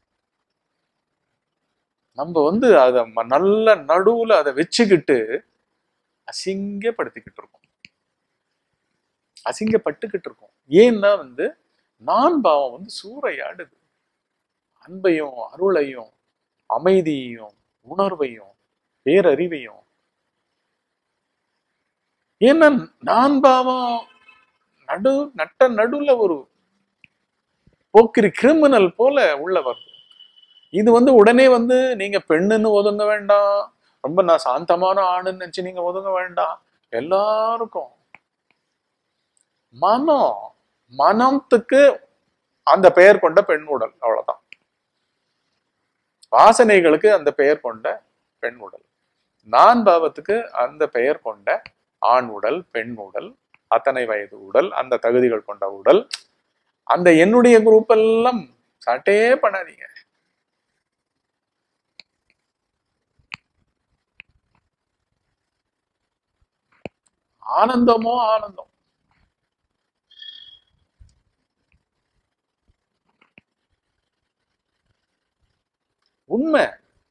நம்ம வந்து அதை ம- நல்ல நடுவுல அதை வச்சுக்கிட்டு அசிங்கப்படுத்திக்கிட்டு இருக்கோம் அசிங்கப்பட்டுக்கிட்டு இருக்கோம் ஏன்னா வந்து நான் பாவம் வந்து சூறையாடுது அன்பையும் அருளையும் அமைதியையும் உணர்வையும் பேரறிவையும் ஏன்னா நான் பாவம் நடு நட்ட நடுவுல ஒரு போக்கிரி கிரிமினல் போல உள்ள வருது இது வந்து உடனே வந்து நீங்க பெண்ணுன்னு ஒதுங்க வேண்டாம் ரொம்ப நான் சாந்தமான ஆணுன்னு நினைச்சு நீங்க ஒதுங்க வேண்டாம் எல்லாருக்கும் மனம் மனத்துக்கு அந்த பெயர் கொண்ட பெண் உடல் அவ்வளவுதான் வாசனைகளுக்கு அந்த பெயர் கொண்ட பெண் உடல் நான் பாவத்துக்கு அந்த பெயர் கொண்ட ஆண் உடல் பெண் உடல் அத்தனை வயது உடல் அந்த தகுதிகள் கொண்ட உடல் அந்த என்னுடைய குரூப் எல்லாம் சட்டே பண்ணாதீங்க ஆனந்தமோ ஆனந்தம் உண்மை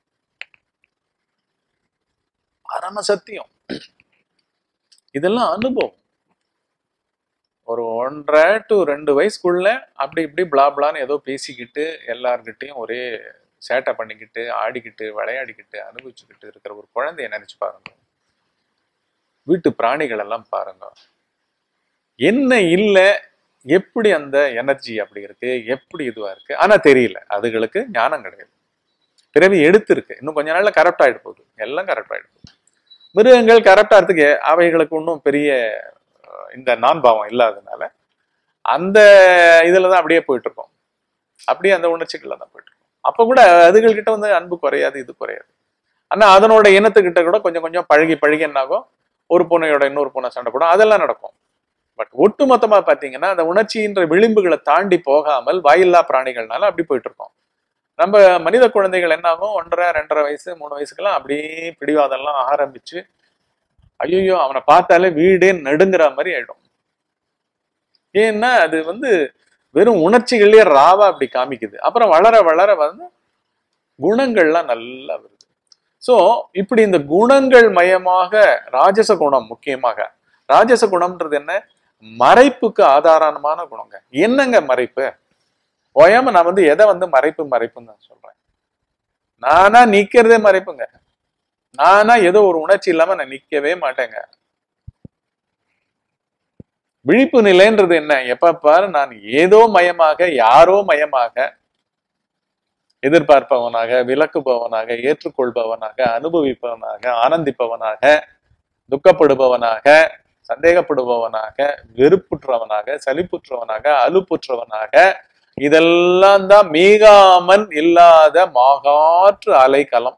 பரம சத்தியம் இதெல்லாம் அனுபவம் ஒரு ஒன்றரை டு ரெண்டு வயசுக்குள்ள அப்படி இப்படி பிளா பிளான்னு ஏதோ பேசிக்கிட்டு எல்லார்கிட்டையும் ஒரே சேட்டை பண்ணிக்கிட்டு ஆடிக்கிட்டு விளையாடிக்கிட்டு அனுபவிச்சுக்கிட்டு இருக்கிற ஒரு குழந்தைய நினைச்சு பாருங்க வீட்டு பிராணிகள் எல்லாம் பாருங்க என்ன இல்லை எப்படி அந்த எனர்ஜி அப்படி இருக்கு எப்படி இதுவா இருக்கு ஆனா தெரியல அதுகளுக்கு ஞானம் கிடையாது பிறவி எடுத்திருக்கு இன்னும் கொஞ்ச நாள்ல கரெக்ட் ஆயிட்டு போகுது எல்லாம் கரெக்ட் ஆயிட்டு போகுது மிருகங்கள் கரெக்ட் ஆகிறதுக்கு அவைகளுக்கு ஒன்றும் பெரிய அஹ், இந்த நான் பாவம் இல்லாததுனால அந்த இதுல தான் அப்படியே போயிட்டு இருக்கோம் அப்படியே அந்த உணர்ச்சிகள்ல தான் போயிட்டு இருக்கோம் அப்ப கூட அதுகள்கிட்ட வந்து அன்பு குறையாது இது குறையாது ஆனா அதனோட இனத்துக்கிட்ட கூட கொஞ்சம் கொஞ்சம் பழகி பழகி என்னாகும் ஒரு பூனையோட இன்னொரு பூனை சண்டை போடும் அதெல்லாம் நடக்கும் பட் ஒட்டு மொத்தமா பாத்தீங்கன்னா அந்த உணர்ச்சின்ற விளிம்புகளை தாண்டி போகாமல் வாயில்லா பிராணிகள்னால அப்படி போயிட்டு இருக்கோம் நம்ம மனித குழந்தைகள் என்ன ஆகும் ஒன்றரை ரெண்டரை வயசு மூணு வயசுக்கெல்லாம் அப்படியே பிடிவாதம்லாம் ஆரம்பிச்சு ஐயோ அவனை பார்த்தாலே வீடே நடுங்குற மாதிரி ஆயிடும் ஏன்னா அது வந்து வெறும் உணர்ச்சிகள்லயே ராவா அப்படி காமிக்குது அப்புறம் வளர வளர வந்து குணங்கள்லாம் நல்லா வருது சோ இப்படி இந்த குணங்கள் மயமாக ராஜச குணம் முக்கியமாக ராஜச குணம்ன்றது என்ன மறைப்புக்கு ஆதாரமான குணங்க என்னங்க மறைப்பு ஓயாம நான் வந்து எதை வந்து மறைப்பு மறைப்புன்னு நான் சொல்றேன் நானா நிக்கிறதே மறைப்புங்க நானா ஏதோ ஒரு உணர்ச்சி இல்லாம நான் நிக்கவே மாட்டேங்க விழிப்பு நிலைன்றது என்ன எப்ப பாரு நான் ஏதோ மயமாக யாரோ மயமாக எதிர்பார்ப்பவனாக விளக்குபவனாக ஏற்றுக்கொள்பவனாக அனுபவிப்பவனாக ஆனந்திப்பவனாக துக்கப்படுபவனாக சந்தேகப்படுபவனாக வெறுப்புற்றவனாக சலிப்புற்றவனாக அலுப்புற்றவனாக இதெல்லாம் தான் மீகாமன் இல்லாத மாகாற்று அலைக்களம்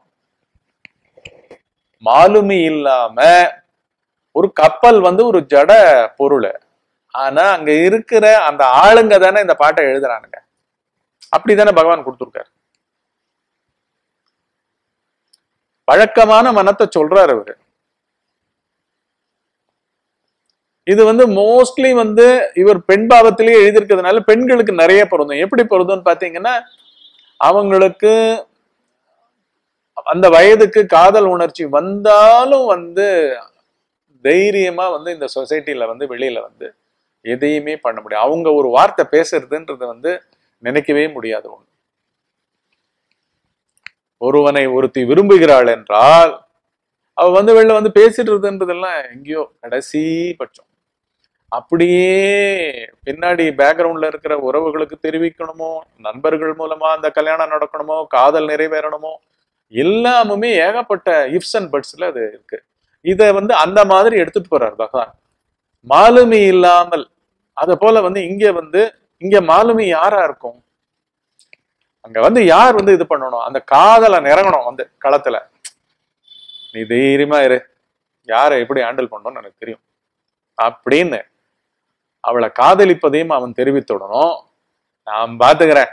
மாலுமி இல்லாம ஒரு கப்பல் வந்து ஒரு ஜட பொருள் ஆனா அங்க இருக்கிற அந்த ஆளுங்க தானே இந்த பாட்டை எழுதுறானுங்க அப்படிதானே பகவான் கொடுத்துருக்காரு வழக்கமான மனத்தை சொல்றாரு அவரு இது வந்து மோஸ்ட்லி வந்து இவர் பெண் பாவத்திலேயே எழுதியிருக்கிறதுனால பெண்களுக்கு நிறைய பொருந்தும் எப்படி பொருந்தும்னு பாத்தீங்கன்னா அவங்களுக்கு அந்த வயதுக்கு காதல் உணர்ச்சி வந்தாலும் வந்து தைரியமா வந்து இந்த சொசைட்டில வந்து வெளியில வந்து எதையுமே பண்ண முடியும் அவங்க ஒரு வார்த்தை பேசுறதுன்றது வந்து நினைக்கவே முடியாது ஒண்ணு ஒருவனை ஒருத்தி விரும்புகிறாள் என்றால் அவ வந்து வெளில வந்து பேசிடுறதுன்றதெல்லாம் எங்கேயோ கடைசி பட்சம் அப்படியே பின்னாடி பேக்ரவுண்ட்ல இருக்கிற உறவுகளுக்கு தெரிவிக்கணுமோ நண்பர்கள் மூலமா அந்த கல்யாணம் நடக்கணுமோ காதல் நிறைவேறணுமோ எல்லாமுமே ஏகப்பட்ட இஃப்ஸ் அண்ட் பட்ஸ்ல அது இருக்கு இத வந்து அந்த மாதிரி எடுத்துட்டு போறார் பகவான் மாலுமி இல்லாமல் அத போல வந்து இங்க வந்து இங்க மாலுமி யாரா இருக்கும் அங்க வந்து யார் வந்து இது பண்ணணும் அந்த காதலை நிறங்கணும் வந்து களத்துல நீ தைரியமா இரு யாரை எப்படி ஹேண்டில் பண்ணணும்னு எனக்கு தெரியும் அப்படின்னு அவளை காதலிப்பதையும் அவன் தெரிவித்துடணும் நான் பாத்துக்கிறேன்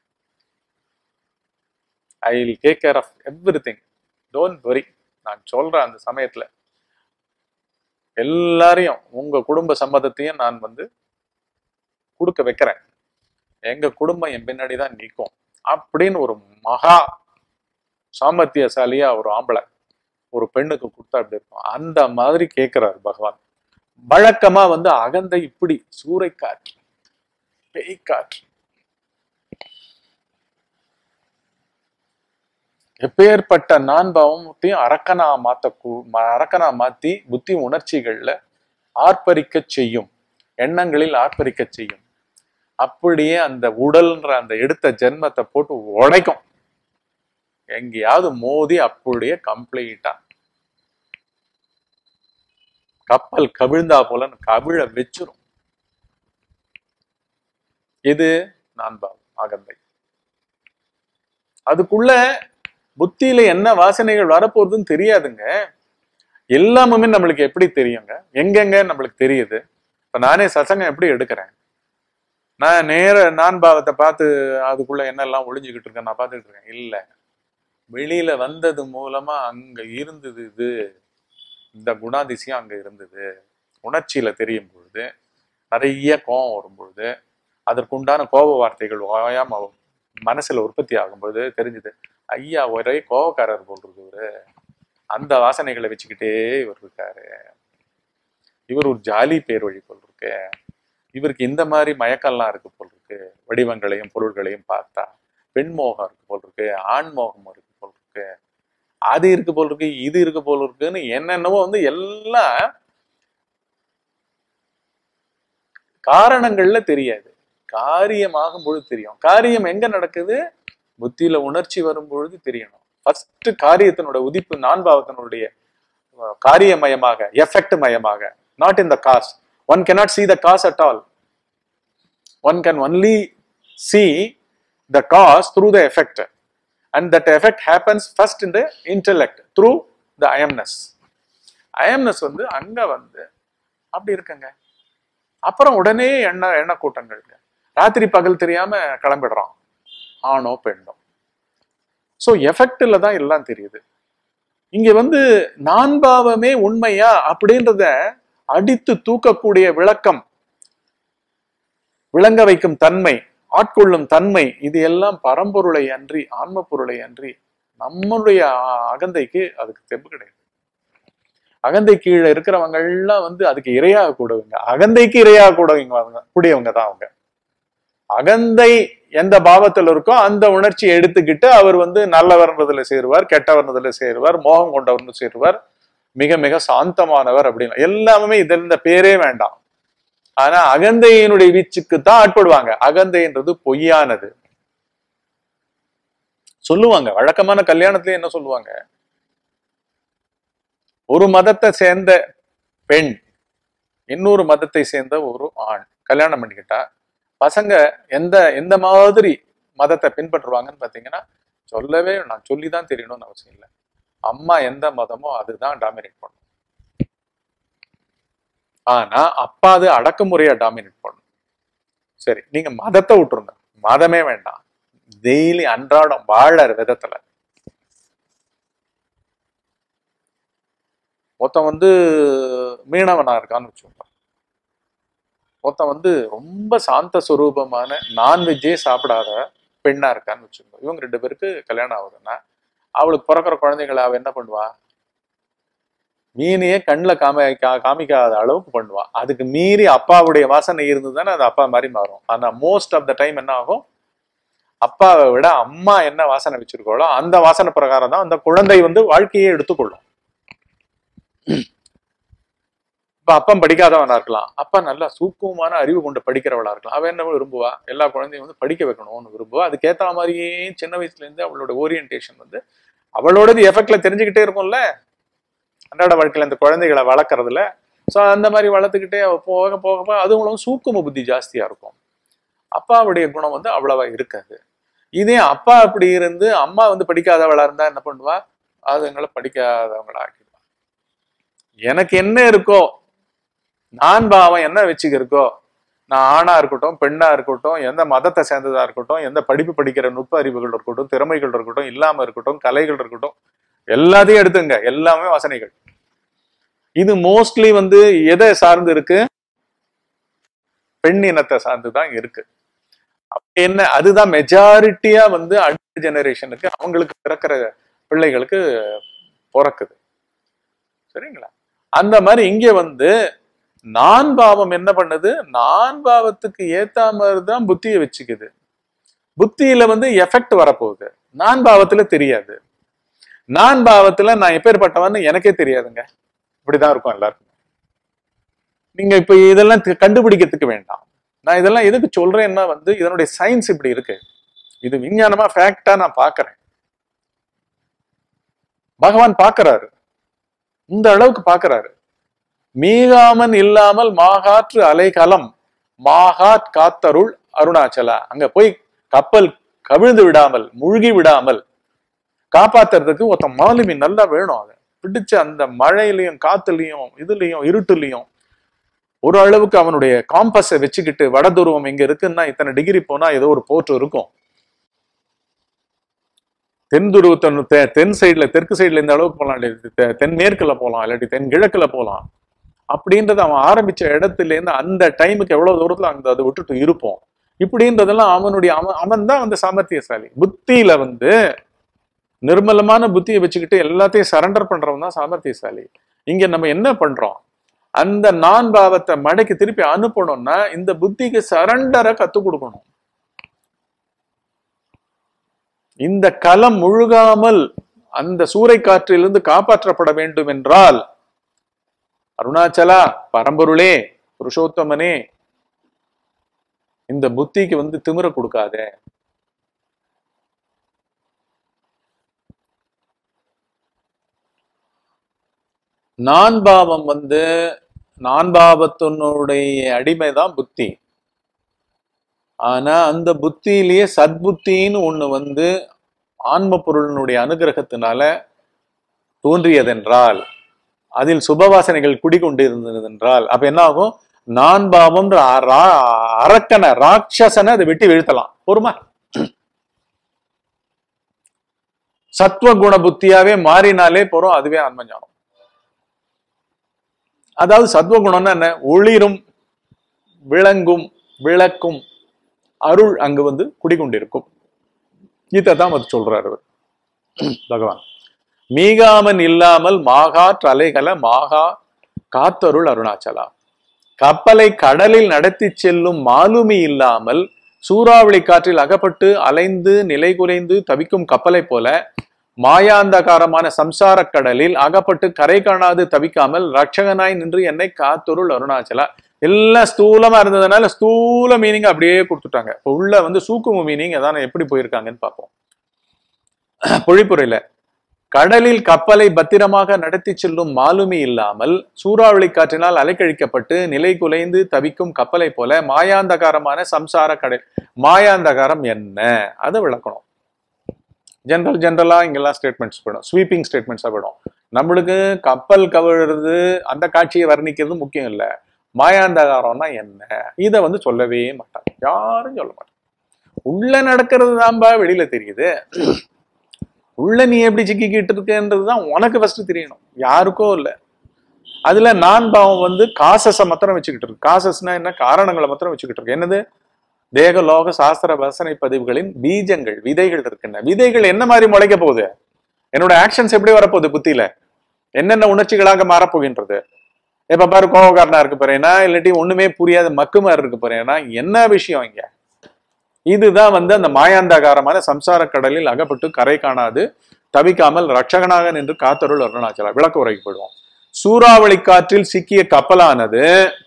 I will take care of everything don't worry நான் சொல்றேன் அந்த சமயத்துல எல்லாரையும் உங்க குடும்ப சம்மதத்தையும் நான் வந்து கொடுக்க வைக்கிறேன் எங்க குடும்பம் என் பின்னாடி தான் நிற்கும் அப்படின்னு ஒரு மகா சாமர்த்தியசாலியா ஒரு ஆம்பளை ஒரு பெண்ணுக்கு கொடுத்தா அப்படி இருக்கும் அந்த மாதிரி கேட்கிறார் பகவான் வழக்கமா வந்து அகந்தை இப்படி சூறைக்காற்று பேய்க்காற்று எப்பேற்பட்ட நான்பாவத்தையும் அரக்கனா மாத்த அரக்கனா மாத்தி புத்தி உணர்ச்சிகள்ல ஆர்ப்பரிக்க செய்யும் எண்ணங்களில் ஆர்ப்பரிக்க செய்யும் அப்படியே அந்த உடல்ன்ற அந்த எடுத்த ஜென்மத்தை போட்டு உடைக்கும் எங்கேயாவது மோதி அப்படியே கம்ப்ளீட்டா கப்பல் கவிழ்ந்தா போல கவிழ வச்சிரும் இது நான்பாவம் அகந்தை அதுக்குள்ள புத்தியில என்ன வாசனைகள் வரப்போகுதுன்னு தெரியாதுங்க எல்லாமுமே நம்மளுக்கு எப்படி தெரியுங்க எங்கெங்க நம்மளுக்கு தெரியுது இப்ப நானே சசங்கம் எப்படி எடுக்கிறேன் நான் நேர நான் பாவத்தை பார்த்து அதுக்குள்ள என்னெல்லாம் ஒளிஞ்சுக்கிட்டு இருக்கேன் நான் பார்த்துட்டு இருக்கேன் இல்ல வெளியில வந்தது மூலமா அங்க இருந்தது இது இந்த குணாதிசயம் அங்க இருந்தது உணர்ச்சியில தெரியும் பொழுது நிறைய கோபம் வரும் பொழுது அதற்குண்டான கோப வார்த்தைகள் ஓயாம மனசுல உற்பத்தி ஆகும்போது தெரிஞ்சுது ஐயா ஒரே கோபக்காரர் போல் இருக்கு அந்த வாசனைகளை வச்சுக்கிட்டே இவர் இருக்காரு இவர் ஒரு ஜாலி பேர் வழி போல் இருக்கு இவருக்கு இந்த மாதிரி மயக்கம்லாம் இருக்கு போல் இருக்கு வடிவங்களையும் பொருள்களையும் பார்த்தா பெண்மோகம் இருக்கு போல் இருக்கு ஆண்மோகம் இருக்கு போல் இருக்கு அது இருக்கு போல் இருக்கு இது இருக்கு போல் இருக்குன்னு என்னென்னவோ வந்து எல்லாம் காரணங்கள்ல தெரியாது காரியமாகும் பொழுது தெரியும் காரியம் எங்க நடக்குது புத்தியில உணர்ச்சி வரும் பொழுது தெரியணும் ஃபர்ஸ்ட் காரியத்தினோட உதிப்பு நான்பாவத்தினுடைய காரியமயமாக எஃபெக்ட் மயமாக not in the cause one cannot see the cause at all one can only see the cause through the effect and that effect happens first in the intellect through the I-amness I-amness வந்து அங்க வந்து அப்படி இருக்குங்க அப்புறம் உடனே எண்ண எண்ண கூட்டங்கள்ங்க ராத்திரி பகல் தெரியாம கிளம்பிடுறோம் ஆணோ பெண்ணோ ஸோ எஃபெக்ட்ல தான் எல்லாம் தெரியுது இங்க வந்து நான்பாவமே உண்மையா அப்படின்றத அடித்து தூக்கக்கூடிய விளக்கம் விளங்க வைக்கும் தன்மை ஆட்கொள்ளும் தன்மை இது எல்லாம் பரம்பொருளை அன்றி ஆன்ம பொருளை அன்றி நம்மளுடைய அகந்தைக்கு அதுக்கு தெம்பு கிடையாது அகந்தை கீழே இருக்கிறவங்க எல்லாம் வந்து அதுக்கு இரையாக கூடவங்க அகந்தைக்கு இரையாக கூடவங்க கூடியவங்க தான் அவங்க அகந்தை எந்த பாவத்தில் இருக்கோ அந்த உணர்ச்சியை எடுத்துக்கிட்டு அவர் வந்து நல்லவர்ன்றதுல சேருவார் கெட்டவர்ன்றதுல சேருவார் மோகம் கொண்டவர்னு சேருவார் மிக மிக சாந்தமானவர் அப்படின்னு எல்லாமே இதுல இந்த பேரே வேண்டாம் ஆனா அகந்தையினுடைய வீச்சுக்கு தான் ஆட்படுவாங்க அகந்தைன்றது பொய்யானது சொல்லுவாங்க வழக்கமான கல்யாணத்துல என்ன சொல்லுவாங்க ஒரு மதத்தை சேர்ந்த பெண் இன்னொரு மதத்தை சேர்ந்த ஒரு ஆண் கல்யாணம் பண்ணிக்கிட்டா பசங்க எந்த எந்த மாதிரி மதத்தை பின்பற்றுவாங்கன்னு பாத்தீங்கன்னா சொல்லவே நான் சொல்லி தான் தெரியணும்னு அவசியம் இல்லை அம்மா எந்த மதமோ அதுதான் டாமினேட் பண்ணும் ஆனா அப்பா அது அடக்குமுறையா டாமினேட் பண்ணும் சரி நீங்க மதத்தை விட்டுருங்க மதமே வேண்டாம் டெய்லி அன்றாடம் வாழற விதத்துல ஒருத்தன் வந்து மீனவனா இருக்கான்னு வச்சுக்கோங்க ஒருத்தன் வந்து ரொம்ப சாந்த சுரூபமான நான்வெஜ்ஜே சாப்பிடாத பெண்ணா இருக்கான்னு வச்சுக்கோங்க இவங்க ரெண்டு பேருக்கு கல்யாணம் ஆகுதுன்னா அவளுக்கு பிறக்கிற குழந்தைகளை அவ என்ன பண்ணுவா மீனையே கண்ணில் காம கா- காமிக்காத அளவுக்கு பண்ணுவா அதுக்கு மீறி அப்பாவுடைய வாசனை இருந்ததுன்னா அது அப்பா மாதிரி மாறும் ஆனா மோஸ்ட் ஆஃப் த டைம் என்ன ஆகும் அப்பாவை விட அம்மா என்ன வாசனை வச்சிருக்காளோ அந்த வாசனை பிரகாரம் தான் அந்த குழந்தை வந்து வாழ்க்கையே எடுத்துக்கொள்ளும் இப்ப அப்பன் படிக்காதவனா இருக்கலாம் அப்பா நல்லா சூக்குமமான அறிவு கொண்டு படிக்கிறவளா இருக்கலாம் அவ என்ன விரும்புவா எல்லா குழந்தையும் வந்து படிக்க வைக்கணும்னு விரும்புவா அதுக்கேத்த மாதிரியே சின்ன வயசுல இருந்து அவளோட ஓரியன்டேஷன் வந்து அவளோடது எஃபெக்ட்ல தெரிஞ்சுக்கிட்டே இருக்கும்ல அன்றாட வாழ்க்கையில அந்த குழந்தைகளை வளர்க்கறதுல ஸோ அந்த மாதிரி வளர்த்துக்கிட்டே அவ போக போக போக அதுங்களும் சூக்கும புத்தி ஜாஸ்தியா இருக்கும் அப்பாவுடைய குணம் வந்து அவ்வளவா இருக்காது இதே அப்பா அப்படி இருந்து அம்மா வந்து படிக்காதவளா இருந்தா என்ன பண்ணுவா அதுங்களை படிக்காதவங்களா ஆக்கிடுவா எனக்கு என்ன இருக்கோ நான் பாவம் என்ன வச்சுக்கிருக்கோ நான் ஆணா இருக்கட்டும் பெண்ணா இருக்கட்டும் எந்த மதத்தை சேர்ந்ததா இருக்கட்டும் எந்த படிப்பு படிக்கிற நுட்ப அறிவுகள் இருக்கட்டும் திறமைகள் இருக்கட்டும் இல்லாம இருக்கட்டும் கலைகள் இருக்கட்டும் எல்லாத்தையும் எடுத்துங்க எல்லாமே வாசனைகள் இது மோஸ்ட்லி வந்து எதை சார்ந்து இருக்கு பெண் இனத்தை சார்ந்து தான் இருக்கு அப்ப என்ன அதுதான் மெஜாரிட்டியா வந்து அடுத்த ஜெனரேஷனுக்கு அவங்களுக்கு பிறக்கிற பிள்ளைகளுக்கு பிறக்குது சரிங்களா அந்த மாதிரி இங்க வந்து நான் பாவம் என்ன பண்ணுது நான் பாவத்துக்கு ஏத்த மாதிரி தான் புத்தியை வச்சுக்குது புத்தியில வந்து எஃபெக்ட் வரப்போகுது நான் பாவத்துல தெரியாது நான் பாவத்துல நான் எப்பேற்பட்டவன்னு எனக்கே தெரியாதுங்க இப்படிதான் இருக்கும் எல்லாருக்கும் நீங்க இப்ப இதெல்லாம் தி- கண்டுபிடிக்கிறதுக்கு வேண்டாம் நான் இதெல்லாம் எதுக்கு சொல்றேன்னா வந்து இதனுடைய சயின்ஸ் இப்படி இருக்கு இது விஞ்ஞானமா ஃபேக்டா நான் பார்க்கறேன் பகவான் பார்க்கறாரு இந்த அளவுக்கு பார்க்கறாரு மீகாமன் இல்லாமல் மாகாற்று அலைகலம் மாகாட் காத்தருள் அருணாச்சலா அங்க போய் கப்பல் கவிழ்ந்து விடாமல் முழுகி விடாமல் காப்பாத்துறதுக்கு ஒருத்தன் மாலுமி நல்லா வேணும் அதை பிடிச்ச அந்த மழையிலையும் காத்துலயும் இதுலயும் இருட்டுலயும் ஒரு அளவுக்கு அவனுடைய காம்பஸை வச்சுக்கிட்டு வடதுருவம் இங்க இருக்குன்னா இத்தனை டிகிரி போனா ஏதோ ஒரு போர்ட் இருக்கும் தென் துருவத்தன் தெ- தென் சைடுல தெற்கு சைடுல இந்த அளவுக்கு போகலாம் இல்லாட்டி தெ- தென்மேற்குல போகலாம் இல்லாட்டி தென் கிழக்குல போகலாம் அப்படின்றது அவன் ஆரம்பிச்ச இடத்துல இருந்து அந்த டைமுக்கு எவ்வளவு தூரத்துல அங்க அதை விட்டுட்டு இருப்போம் இப்படின்றதெல்லாம் அவனுடைய அவன் அவன் தான் வந்து சாமர்த்தியசாலி புத்தியில வந்து நிர்மலமான புத்தியை வச்சுக்கிட்டு எல்லாத்தையும் சரண்டர் பண்றவன் தான் சாமர்த்தியசாலி இங்க நம்ம என்ன பண்றோம் அந்த நான் பாவத்தை மடக்கி திருப்பி அனுப்பணும்னா இந்த புத்திக்கு சரண்டரை கத்து கொடுக்கணும் இந்த களம் முழுகாமல் அந்த சூறைக்காற்றிலிருந்து காப்பாற்றப்பட வேண்டும் என்றால் அருணாச்சலா பரம்பொருளே புருஷோத்தமனே இந்த புத்திக்கு வந்து திமிர கொடுக்காத நான் பாவம் வந்து நான் பாவத்தினுடைய அடிமைதான் புத்தி ஆனா அந்த புத்தியிலேயே சத்புத்தின்னு ஒண்ணு வந்து ஆன்ம பொருளினுடைய அனுகிரகத்தினால தோன்றியதென்றால் அதில் சுபவாசனைகள் குடிகொண்டிருந்ததென்றால் அப்ப என்ன ஆகும் நான் பாவம் அரக்கனை ராட்சசனை அதை வெட்டி வீழ்த்தலாம் பொறுமா சத்துவ குண புத்தியாவே மாறினாலே போறோம் அதுவே ஆன்மஞானம் அதாவது சத்துவகுணம்னா என்ன ஒளிரும் விளங்கும் விளக்கும் அருள் அங்கு வந்து குடிகொண்டிருக்கும் இதைத்தான் அவர் சொல்றாரு அவர் பகவான் மீகாமன் இல்லாமல் மாகாற்று அலைகல மாகா காத்தருள் அருணாச்சலா கப்பலை கடலில் நடத்தி செல்லும் மாலுமி இல்லாமல் சூறாவளி காற்றில் அகப்பட்டு அலைந்து நிலை குறைந்து தவிக்கும் கப்பலை போல மாயாந்தகாரமான சம்சார கடலில் அகப்பட்டு கரை காணாது தவிக்காமல் ரட்சகனாய் நின்று என்னை காத்தொருள் அருணாச்சலா எல்லாம் ஸ்தூலமா இருந்ததுனால ஸ்தூல மீனிங் அப்படியே கொடுத்துட்டாங்க இப்போ உள்ள வந்து சூக்கும மீனிங் எதான எப்படி போயிருக்காங்கன்னு பார்ப்போம் பொழிப்புரையில கடலில் கப்பலை பத்திரமாக நடத்தி செல்லும் மாலுமி இல்லாமல் சூறாவளி காற்றினால் அலைக்கழிக்கப்பட்டு நிலை குலைந்து தவிக்கும் கப்பலை போல மாயாந்தகாரமான சம்சார கடல் மாயாந்தகாரம் என்ன அதை விளக்கணும் ஜென்ரல் ஜென்ரலா இங்கெல்லாம் ஸ்டேட்மெண்ட்ஸ் போயிடும் ஸ்வீப்பிங் ஸ்டேட்மெண்ட்ஸா போயிடும் நம்மளுக்கு கப்பல் கவிழுறது அந்த காட்சியை வர்ணிக்கிறது முக்கியம் இல்லை மாயாந்தகாரம்னா என்ன இதை வந்து சொல்லவே மாட்டாங்க யாரும் சொல்ல மாட்டாங்க உள்ள நடக்கிறது தான்பா வெளியில தெரியுது உள்ள நீ எப்படி சிக்கிக்கிட்டு இருக்கன்றது தான் உனக்கு ஃபர்ஸ்ட் தெரியணும் யாருக்கோ இல்லை அதுல நான் பாவம் வந்து காசஸை மாத்திரம் வச்சுக்கிட்டு இருக்கு காசஸ்னா என்ன காரணங்களை மாத்திரம் வச்சுக்கிட்டு இருக்கு என்னது தேக லோக சாஸ்திர வசனை பதிவுகளின் பீஜங்கள் விதைகள் இருக்குன்னு விதைகள் என்ன மாதிரி முளைக்க போகுது என்னோட ஆக்ஷன்ஸ் எப்படி வரப்போகுது புத்தியில என்னென்ன உணர்ச்சிகளாக மாறப்போகின்றது இப்ப பாரு கோபக்காரனா இருக்கு போறேன்னா இல்லாட்டி ஒண்ணுமே புரியாத மக்கு மாதிரி இருக்கு போறேன்னா என்ன விஷயம் இங்க இதுதான் வந்து அந்த மாயாந்தகாரமான சம்சார கடலில் அகப்பட்டு கரை காணாது தவிக்காமல் ரட்சகனாக நின்று காத்தருள் அருணாச்சலா விளக்க உரைக்கு போயிடுவோம் சூறாவளி காற்றில் சிக்கிய கப்பலானது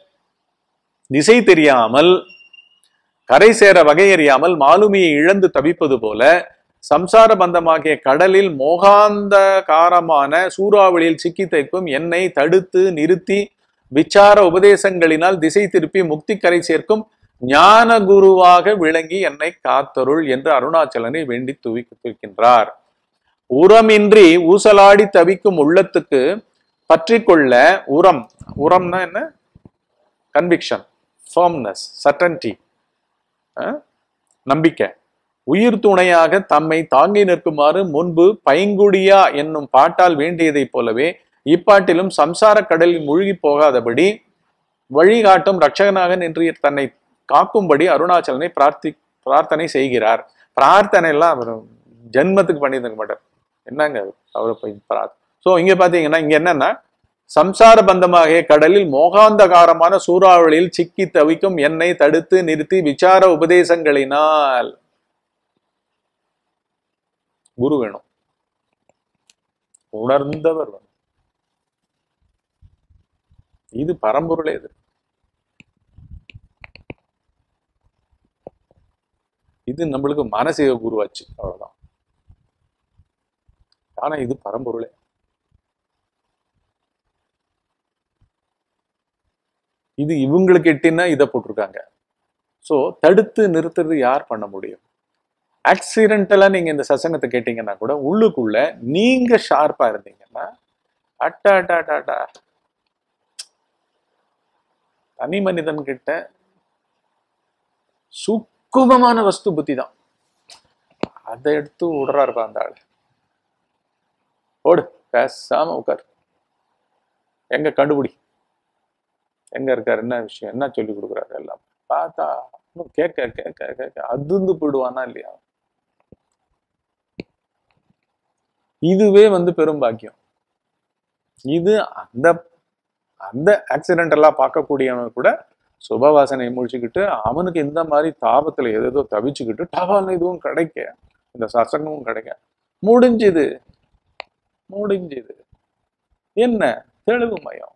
திசை தெரியாமல் கரை சேர வகையறியாமல் மாலுமியை இழந்து தவிப்பது போல சம்சார பந்தமாகிய கடலில் மோகாந்தகாரமான சூறாவளியில் சிக்கி தைக்கும் என்னை தடுத்து நிறுத்தி விச்சார உபதேசங்களினால் திசை திருப்பி முக்தி கரை சேர்க்கும் ஞான குருவாக விளங்கி என்னை காத்தருள் என்று அருணாச்சலனை வேண்டி துவிக்கின்றார் உரமின்றி ஊசலாடி தவிக்கும் உள்ளத்துக்கு பற்றி கொள்ள உரம் உரம்னா என்ன கன்விக்ஷன் ஃபர்ம்னஸ் சர்டன்டி நம்பிக்கை உயிர் துணையாக தம்மை தாங்கி நிற்குமாறு முன்பு பைங்குடியா என்னும் பாட்டால் வேண்டியதைப் போலவே இப்பாட்டிலும் சம்சார கடலில் மூழ்கி போகாதபடி வழிகாட்டும் ரட்சகனாக நின்று தன்னை காக்கும்படி அருணாச்சலனை பிரார்த்தி பிரார்த்தனை செய்கிறார் பிரார்த்தனை எல்லாம் அவர் ஜென்மத்துக்கு பண்ணியிருக்க மாட்டார் என்னங்க அவர்? அவரை போய் பிரார்த்தனை ஸோ இங்க பாத்தீங்கன்னா இங்க என்னன்னா சம்சார பந்தமாகிய கடலில் மோகாந்தகாரமான சூறாவளியில் சிக்கி தவிக்கும் என்னை தடுத்து நிறுத்தி விசார உபதேசங்களினால் குரு வேணும் உணர்ந்தவர் வேணும் இது பரம்பொருளே இது இது நம்மளுக்கு மானசீக குருவாச்சு அவ்வளவுதான் ஆனா இது பரம்பொருளே இது இவங்களுக்கு எட்டினா இதை போட்டிருக்காங்க ஸோ தடுத்து நிறுத்துறது யார் பண்ண முடியும் ஆக்சிடென்டலா நீங்க இந்த சசங்கத்தை கேட்டீங்கன்னா கூட உள்ளுக்குள்ள நீங்க ஷார்ப்பா இருந்தீங்கன்னா அட்டா அட்டா அட்டா அட்டா தனி மனிதன் கிட்ட சுக்குமமான வஸ்து புத்தி தான் அதை எடுத்து விடுறாருப்பா அந்த ஆள் ஓடு பேசாம உட்கார் எங்க கண்டுபிடி எங்க இருக்காரு என்ன விஷயம் என்ன சொல்லி கொடுக்குறாரு எல்லாம் பார்த்தா இன்னும் கேட்க கேட்க கேட்க அதிர்ந்து போயிடுவானா இல்லையா இதுவே வந்து பெரும் பாக்கியம் இது அந்த அந்த ஆக்சிடென்டெல்லாம் பார்க்கக்கூடியவன் கூட சுபவாசனை முடிச்சுக்கிட்டு அவனுக்கு இந்த மாதிரி தாபத்துல ஏதேதோ தவிச்சுக்கிட்டு டவால் இதுவும் கிடைக்க இந்த சசங்கமும் கிடைக்க முடிஞ்சுது முடிஞ்சுது என்ன தெளிவு மயம்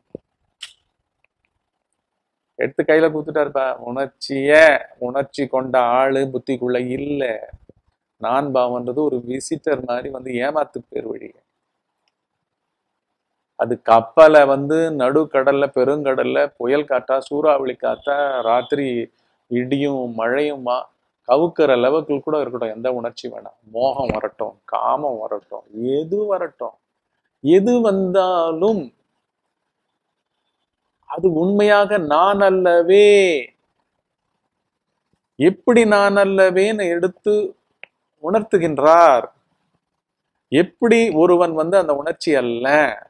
எடுத்து கையில கொடுத்துட்டாருப்பா உணர்ச்சிய உணர்ச்சி கொண்ட ஆளு புத்திக்குள்ள இல்ல நான் பாவன்றது ஒரு விசிட்டர் மாதிரி வந்து ஏமாத்து பேர் வழி அது கப்பலை வந்து நடுக்கடல்ல பெருங்கடல்ல புயல் காத்தா சூறாவளி காத்தா ராத்திரி இடியும் மழையுமா கவுக்கிற லெவலுக்கு கூட இருக்கட்டும் எந்த உணர்ச்சி வேணாம் மோகம் வரட்டும் காமம் வரட்டும் எது வரட்டும் எது வந்தாலும் அது உண்மையாக நான் அல்லவே எப்படி நான் அல்லவேன்னு எடுத்து உணர்த்துகின்றார் எப்படி ஒருவன் வந்து அந்த உணர்ச்சி அல்ல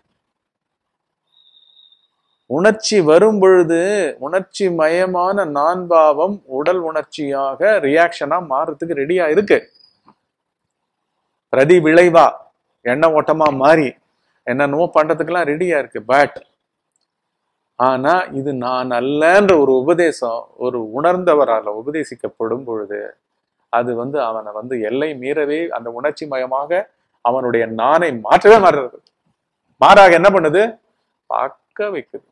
உணர்ச்சி வரும் பொழுது உணர்ச்சி மயமான நான் பாவம் உடல் உணர்ச்சியாக ரியாக்ஷனா மாறுறதுக்கு ரெடியா இருக்கு பிரதி விளைவா எண்ண ஓட்டமா மாறி என்னென்னமோ பண்றதுக்கெல்லாம் ரெடியா இருக்கு பட் ஆனா இது நான் அல்லன்ற ஒரு உபதேசம் ஒரு உணர்ந்தவரால உபதேசிக்கப்படும் பொழுது அது வந்து அவனை வந்து எல்லை மீறவே அந்த உணர்ச்சி மயமாக அவனுடைய நானை மாற்றவே மாறுறது மாறாக என்ன பண்ணுது பார்க்க வைக்குது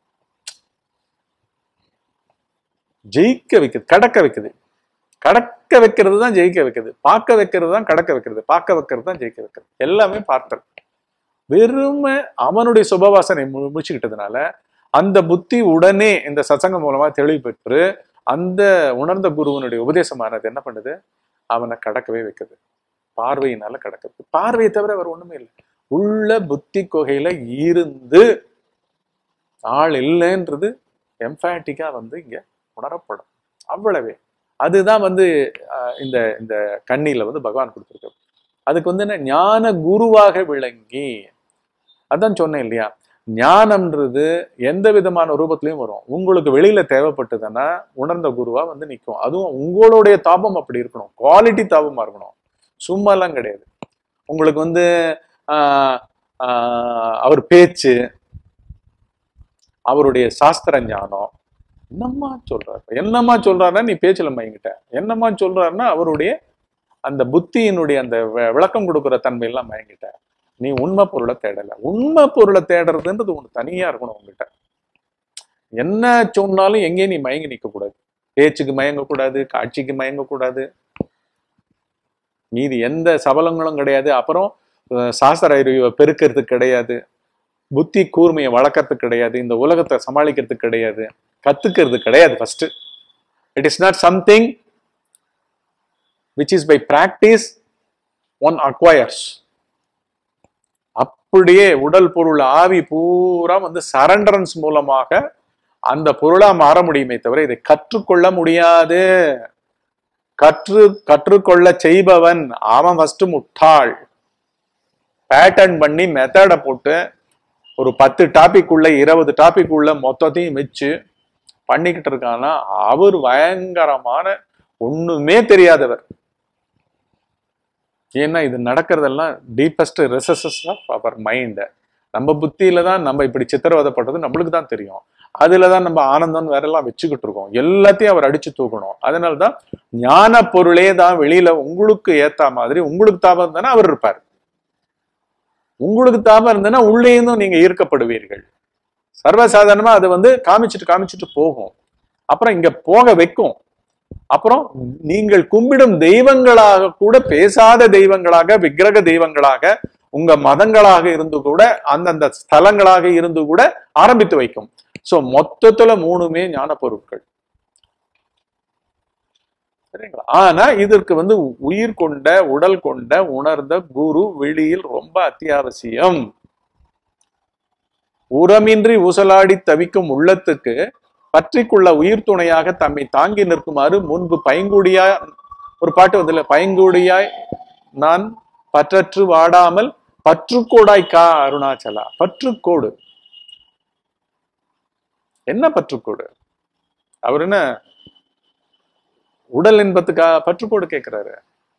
ஜெயிக்க வைக்குது கடக்க வைக்குது கடக்க வைக்கிறது தான் ஜெயிக்க வைக்குது பார்க்க வைக்கிறது தான் கடக்க வைக்கிறது பார்க்க வைக்கிறது தான் ஜெயிக்க வைக்கிறது எல்லாமே பார்த்தல் வெறுமை அவனுடைய சுபவாசனை மு- முடிச்சுக்கிட்டதுனால அந்த புத்தி உடனே இந்த சத்சங்கம் மூலமா தெளிவு பெற்று அந்த உணர்ந்த குருவனுடைய உபதேசமானது என்ன பண்ணுது அவனை கடக்கவே வைக்குது பார்வையினால கடக்குது பார்வையை தவிர வேற ஒண்ணுமே இல்லை உள்ள புத்தி குகையில இருந்து ஆள் இல்லைன்றது எம்பாட்டிக்கா வந்து இங்க உணரப்படும் அவ்வளவே அதுதான் வந்து அஹ், இந்த இந்த கண்ணில வந்து பகவான் கொடுத்துருக்காரு அதுக்கு வந்து என்ன ஞான குருவாக விளங்கி அதான் சொன்னேன் இல்லையா ஞானம்ன்றது எந்த விதமான ரூபத்திலையும் வரும் உங்களுக்கு வெளியில தேவைப்பட்டதுன்னா உணர்ந்த குருவா வந்து நிற்கும் அதுவும் உங்களுடைய தாபம் அப்படி இருக்கணும் குவாலிட்டி தாபமா இருக்கணும் சும்மாலாம் கிடையாது உங்களுக்கு வந்து ஆஹ், ஆஹ், அவர் பேச்சு அவருடைய சாஸ்திர ஞானம் என்னம்மா சொல்றாரு என்னம்மா சொல்றாருன்னா நீ பேச்சுல மயங்கிட்ட என்னம்மா சொல்றாருன்னா அவருடைய அந்த புத்தியினுடைய அந்த வி- விளக்கம் கொடுக்குற தன்மையெல்லாம் மயங்கிட்ட நீ உண்மை பொருளை தேடல உண்மை பொருளை தேடுறதுன்றது ஒண்ணு தனியா இருக்கணும் உங்ககிட்ட என்ன சொன்னாலும் எங்கேயும் நீ மயங்கி நிக்க கூடாது பேச்சுக்கு மயங்கக்கூடாது காட்சிக்கு மயங்கக்கூடாது மீதி எந்த சபலங்களும் கிடையாது அப்புறம் அஹ், சாஸ்திர அறிவை பெருக்கிறதுக்கு கிடையாது புத்தி கூர்மையை வளர்க்கறதுக்கு கிடையாது இந்த உலகத்தை சமாளிக்கிறதுக்கு கிடையாது கத்துக்கிறது கிடையாது first it is not something which is by practice one acquires அப்படியே உடல் பொருள் ஆவி பூரா வந்து சரண்டரன்ஸ் மூலமாக அந்த பொருளா மாற முடியுமே தவிர இதை கற்றுக்கொள்ள முடியாது கற்று கற்றுக்கொள்ள செய்பவன் அவன் ஃபர்ஸ்ட் முட்டாள் பேட்டர்ன் பண்ணி மெத்தடை போட்டு ஒரு பத்து டாபிக் உள்ள இருபது டாபிக் உள்ள மொத்தத்தையும் வச்சு பண்ணிக்கிட்டு இருக்கான்னா அவர் பயங்கரமான ஒண்ணுமே தெரியாதவர் ஏன்னா இது நடக்கிறதெல்லாம் deepest recesses of our mind நம்ம புத்தியில தான் நம்ம இப்படி சித்திரவதைப்படுறது நம்மளுக்கு தான் தெரியும் அதுல தான் நம்ம ஆனந்தம் வேற எல்லாம் வச்சுக்கிட்டு இருக்கோம் எல்லாத்தையும் அவர் அடிச்சு தூக்கணும் அதனால தான் ஞான பொருளே தான் வெளியில உங்களுக்கு ஏத்தா மாதிரி உங்களுக்கு தாபம் இருந்தானே அவர் இருப்பார் உங்களுக்கு தாபம் இருந்ததுன்னா உள்ளே இருந்தும் நீங்க ஈர்க்கப்படுவீர்கள் சர்வசாதாரணமா அது வந்து காமிச்சிட்டு காமிச்சிட்டு போகும் அப்புறம் இங்க போக வைக்கும் அப்புறம் நீங்கள் கும்பிடும் தெய்வங்களாக கூட பேசாத தெய்வங்களாக விக்கிரக தெய்வங்களாக உங்க மதங்களாக இருந்து கூட அந்தந்த ஸ்தலங்களாக இருந்து கூட ஆரம்பித்து வைக்கும் சோ மொத்தத்துல மூணுமே ஞான பொருட்கள் சரிங்களா ஆனா இதற்கு வந்து உயிர் கொண்ட உடல் கொண்ட உணர்ந்த குரு வெளியில் ரொம்ப அத்தியாவசியம் உரமின்றி ஊசலாடி தவிக்கும் உள்ளத்துக்கு பற்றிக்குள்ள உயிர் துணையாக தம்மை தாங்கி நிற்குமாறு முன்பு பைங்குடியா ஒரு பாட்டு வந்து பைங்குடியாய் நான் பற்றற்று வாடாமல் பற்றுக்கோடாய் கா அருணாச்சலா பற்றுக்கோடு என்ன பற்றுக்கோடு அவர் என்ன உடல் இன்பத்துக்கா பற்றுக்கோடு கேட்கிறாரு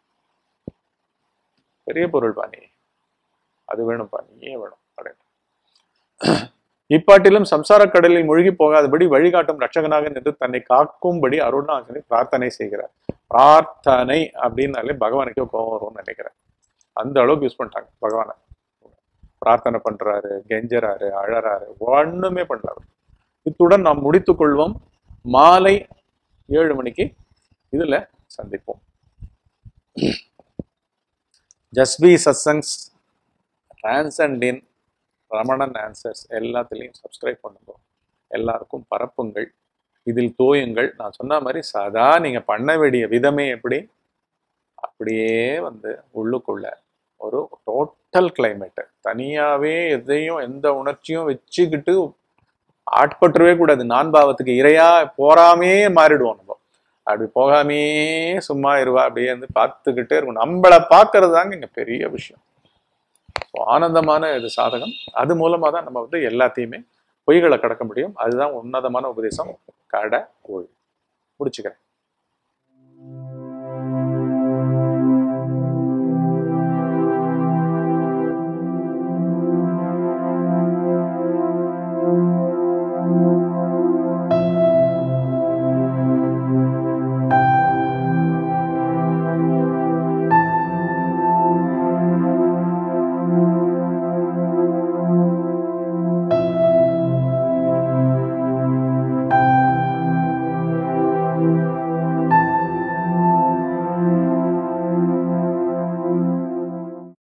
பெரிய பொருள் பாணி அது வேணும் பாணி ஏன் வேணும் அப்படின்னு இப்பாட்டிலும் சம்சார கடலில் மூழ்கி போகாதபடி வழிகாட்டும் ரட்சகனாக நின்று தன்னை காக்கும்படி அருணாசனை பிரார்த்தனை செய்கிறார் பிரார்த்தனை அப்படின்னாலே பகவானுக்கே கோபம் வரும்னு நினைக்கிறேன் அந்த அளவுக்கு யூஸ் பண்ணிட்டாங்க பகவானை பிரார்த்தனை பண்றாரு கெஞ்சறாரு அழறாரு ஒண்ணுமே பண்ணல இத்துடன் நாம் முடித்துக் கொள்வோம் மாலை ஏழு மணிக்கு இதுல சந்திப்போம் ஜஸ்பி சத்சங்ஸ் டிரான்சண்டின் ரமணன் ஆன்சர்ஸ் எல்லாத்துலேயும் சப்ஸ்கிரைப் பண்ணுங்க எல்லாருக்கும் பரப்புங்கள் இதில் தோயுங்கள் நான் சொன்ன மாதிரி சதா நீங்க பண்ண வேண்டிய விதமே எப்படி அப்படியே வந்து உள்ளுக்குள்ள ஒரு டோட்டல் கிளைமேட் தனியாவே எதையும் எந்த உணர்ச்சியும் வச்சுக்கிட்டு ஆட்பற்றவே கூடாது நான் பாவத்துக்கு இரையா போறாமே மாறிடுவோம் நம்ம அப்படி போகாமே சும்மா இருவா அப்படியே வந்து பார்த்துக்கிட்டே இருக்கும் நம்மளை பார்க்கறது தாங்க இங்க பெரிய விஷயம் ஸோ ஆனந்தமான இது சாதகம் அது மூலமா தான் நம்ம வந்து எல்லாத்தையுமே பொய்களை கடக்க முடியும் அதுதான் உன்னதமான உபதேசம் கடை ஒழி முடிச்சுக்கிறேன்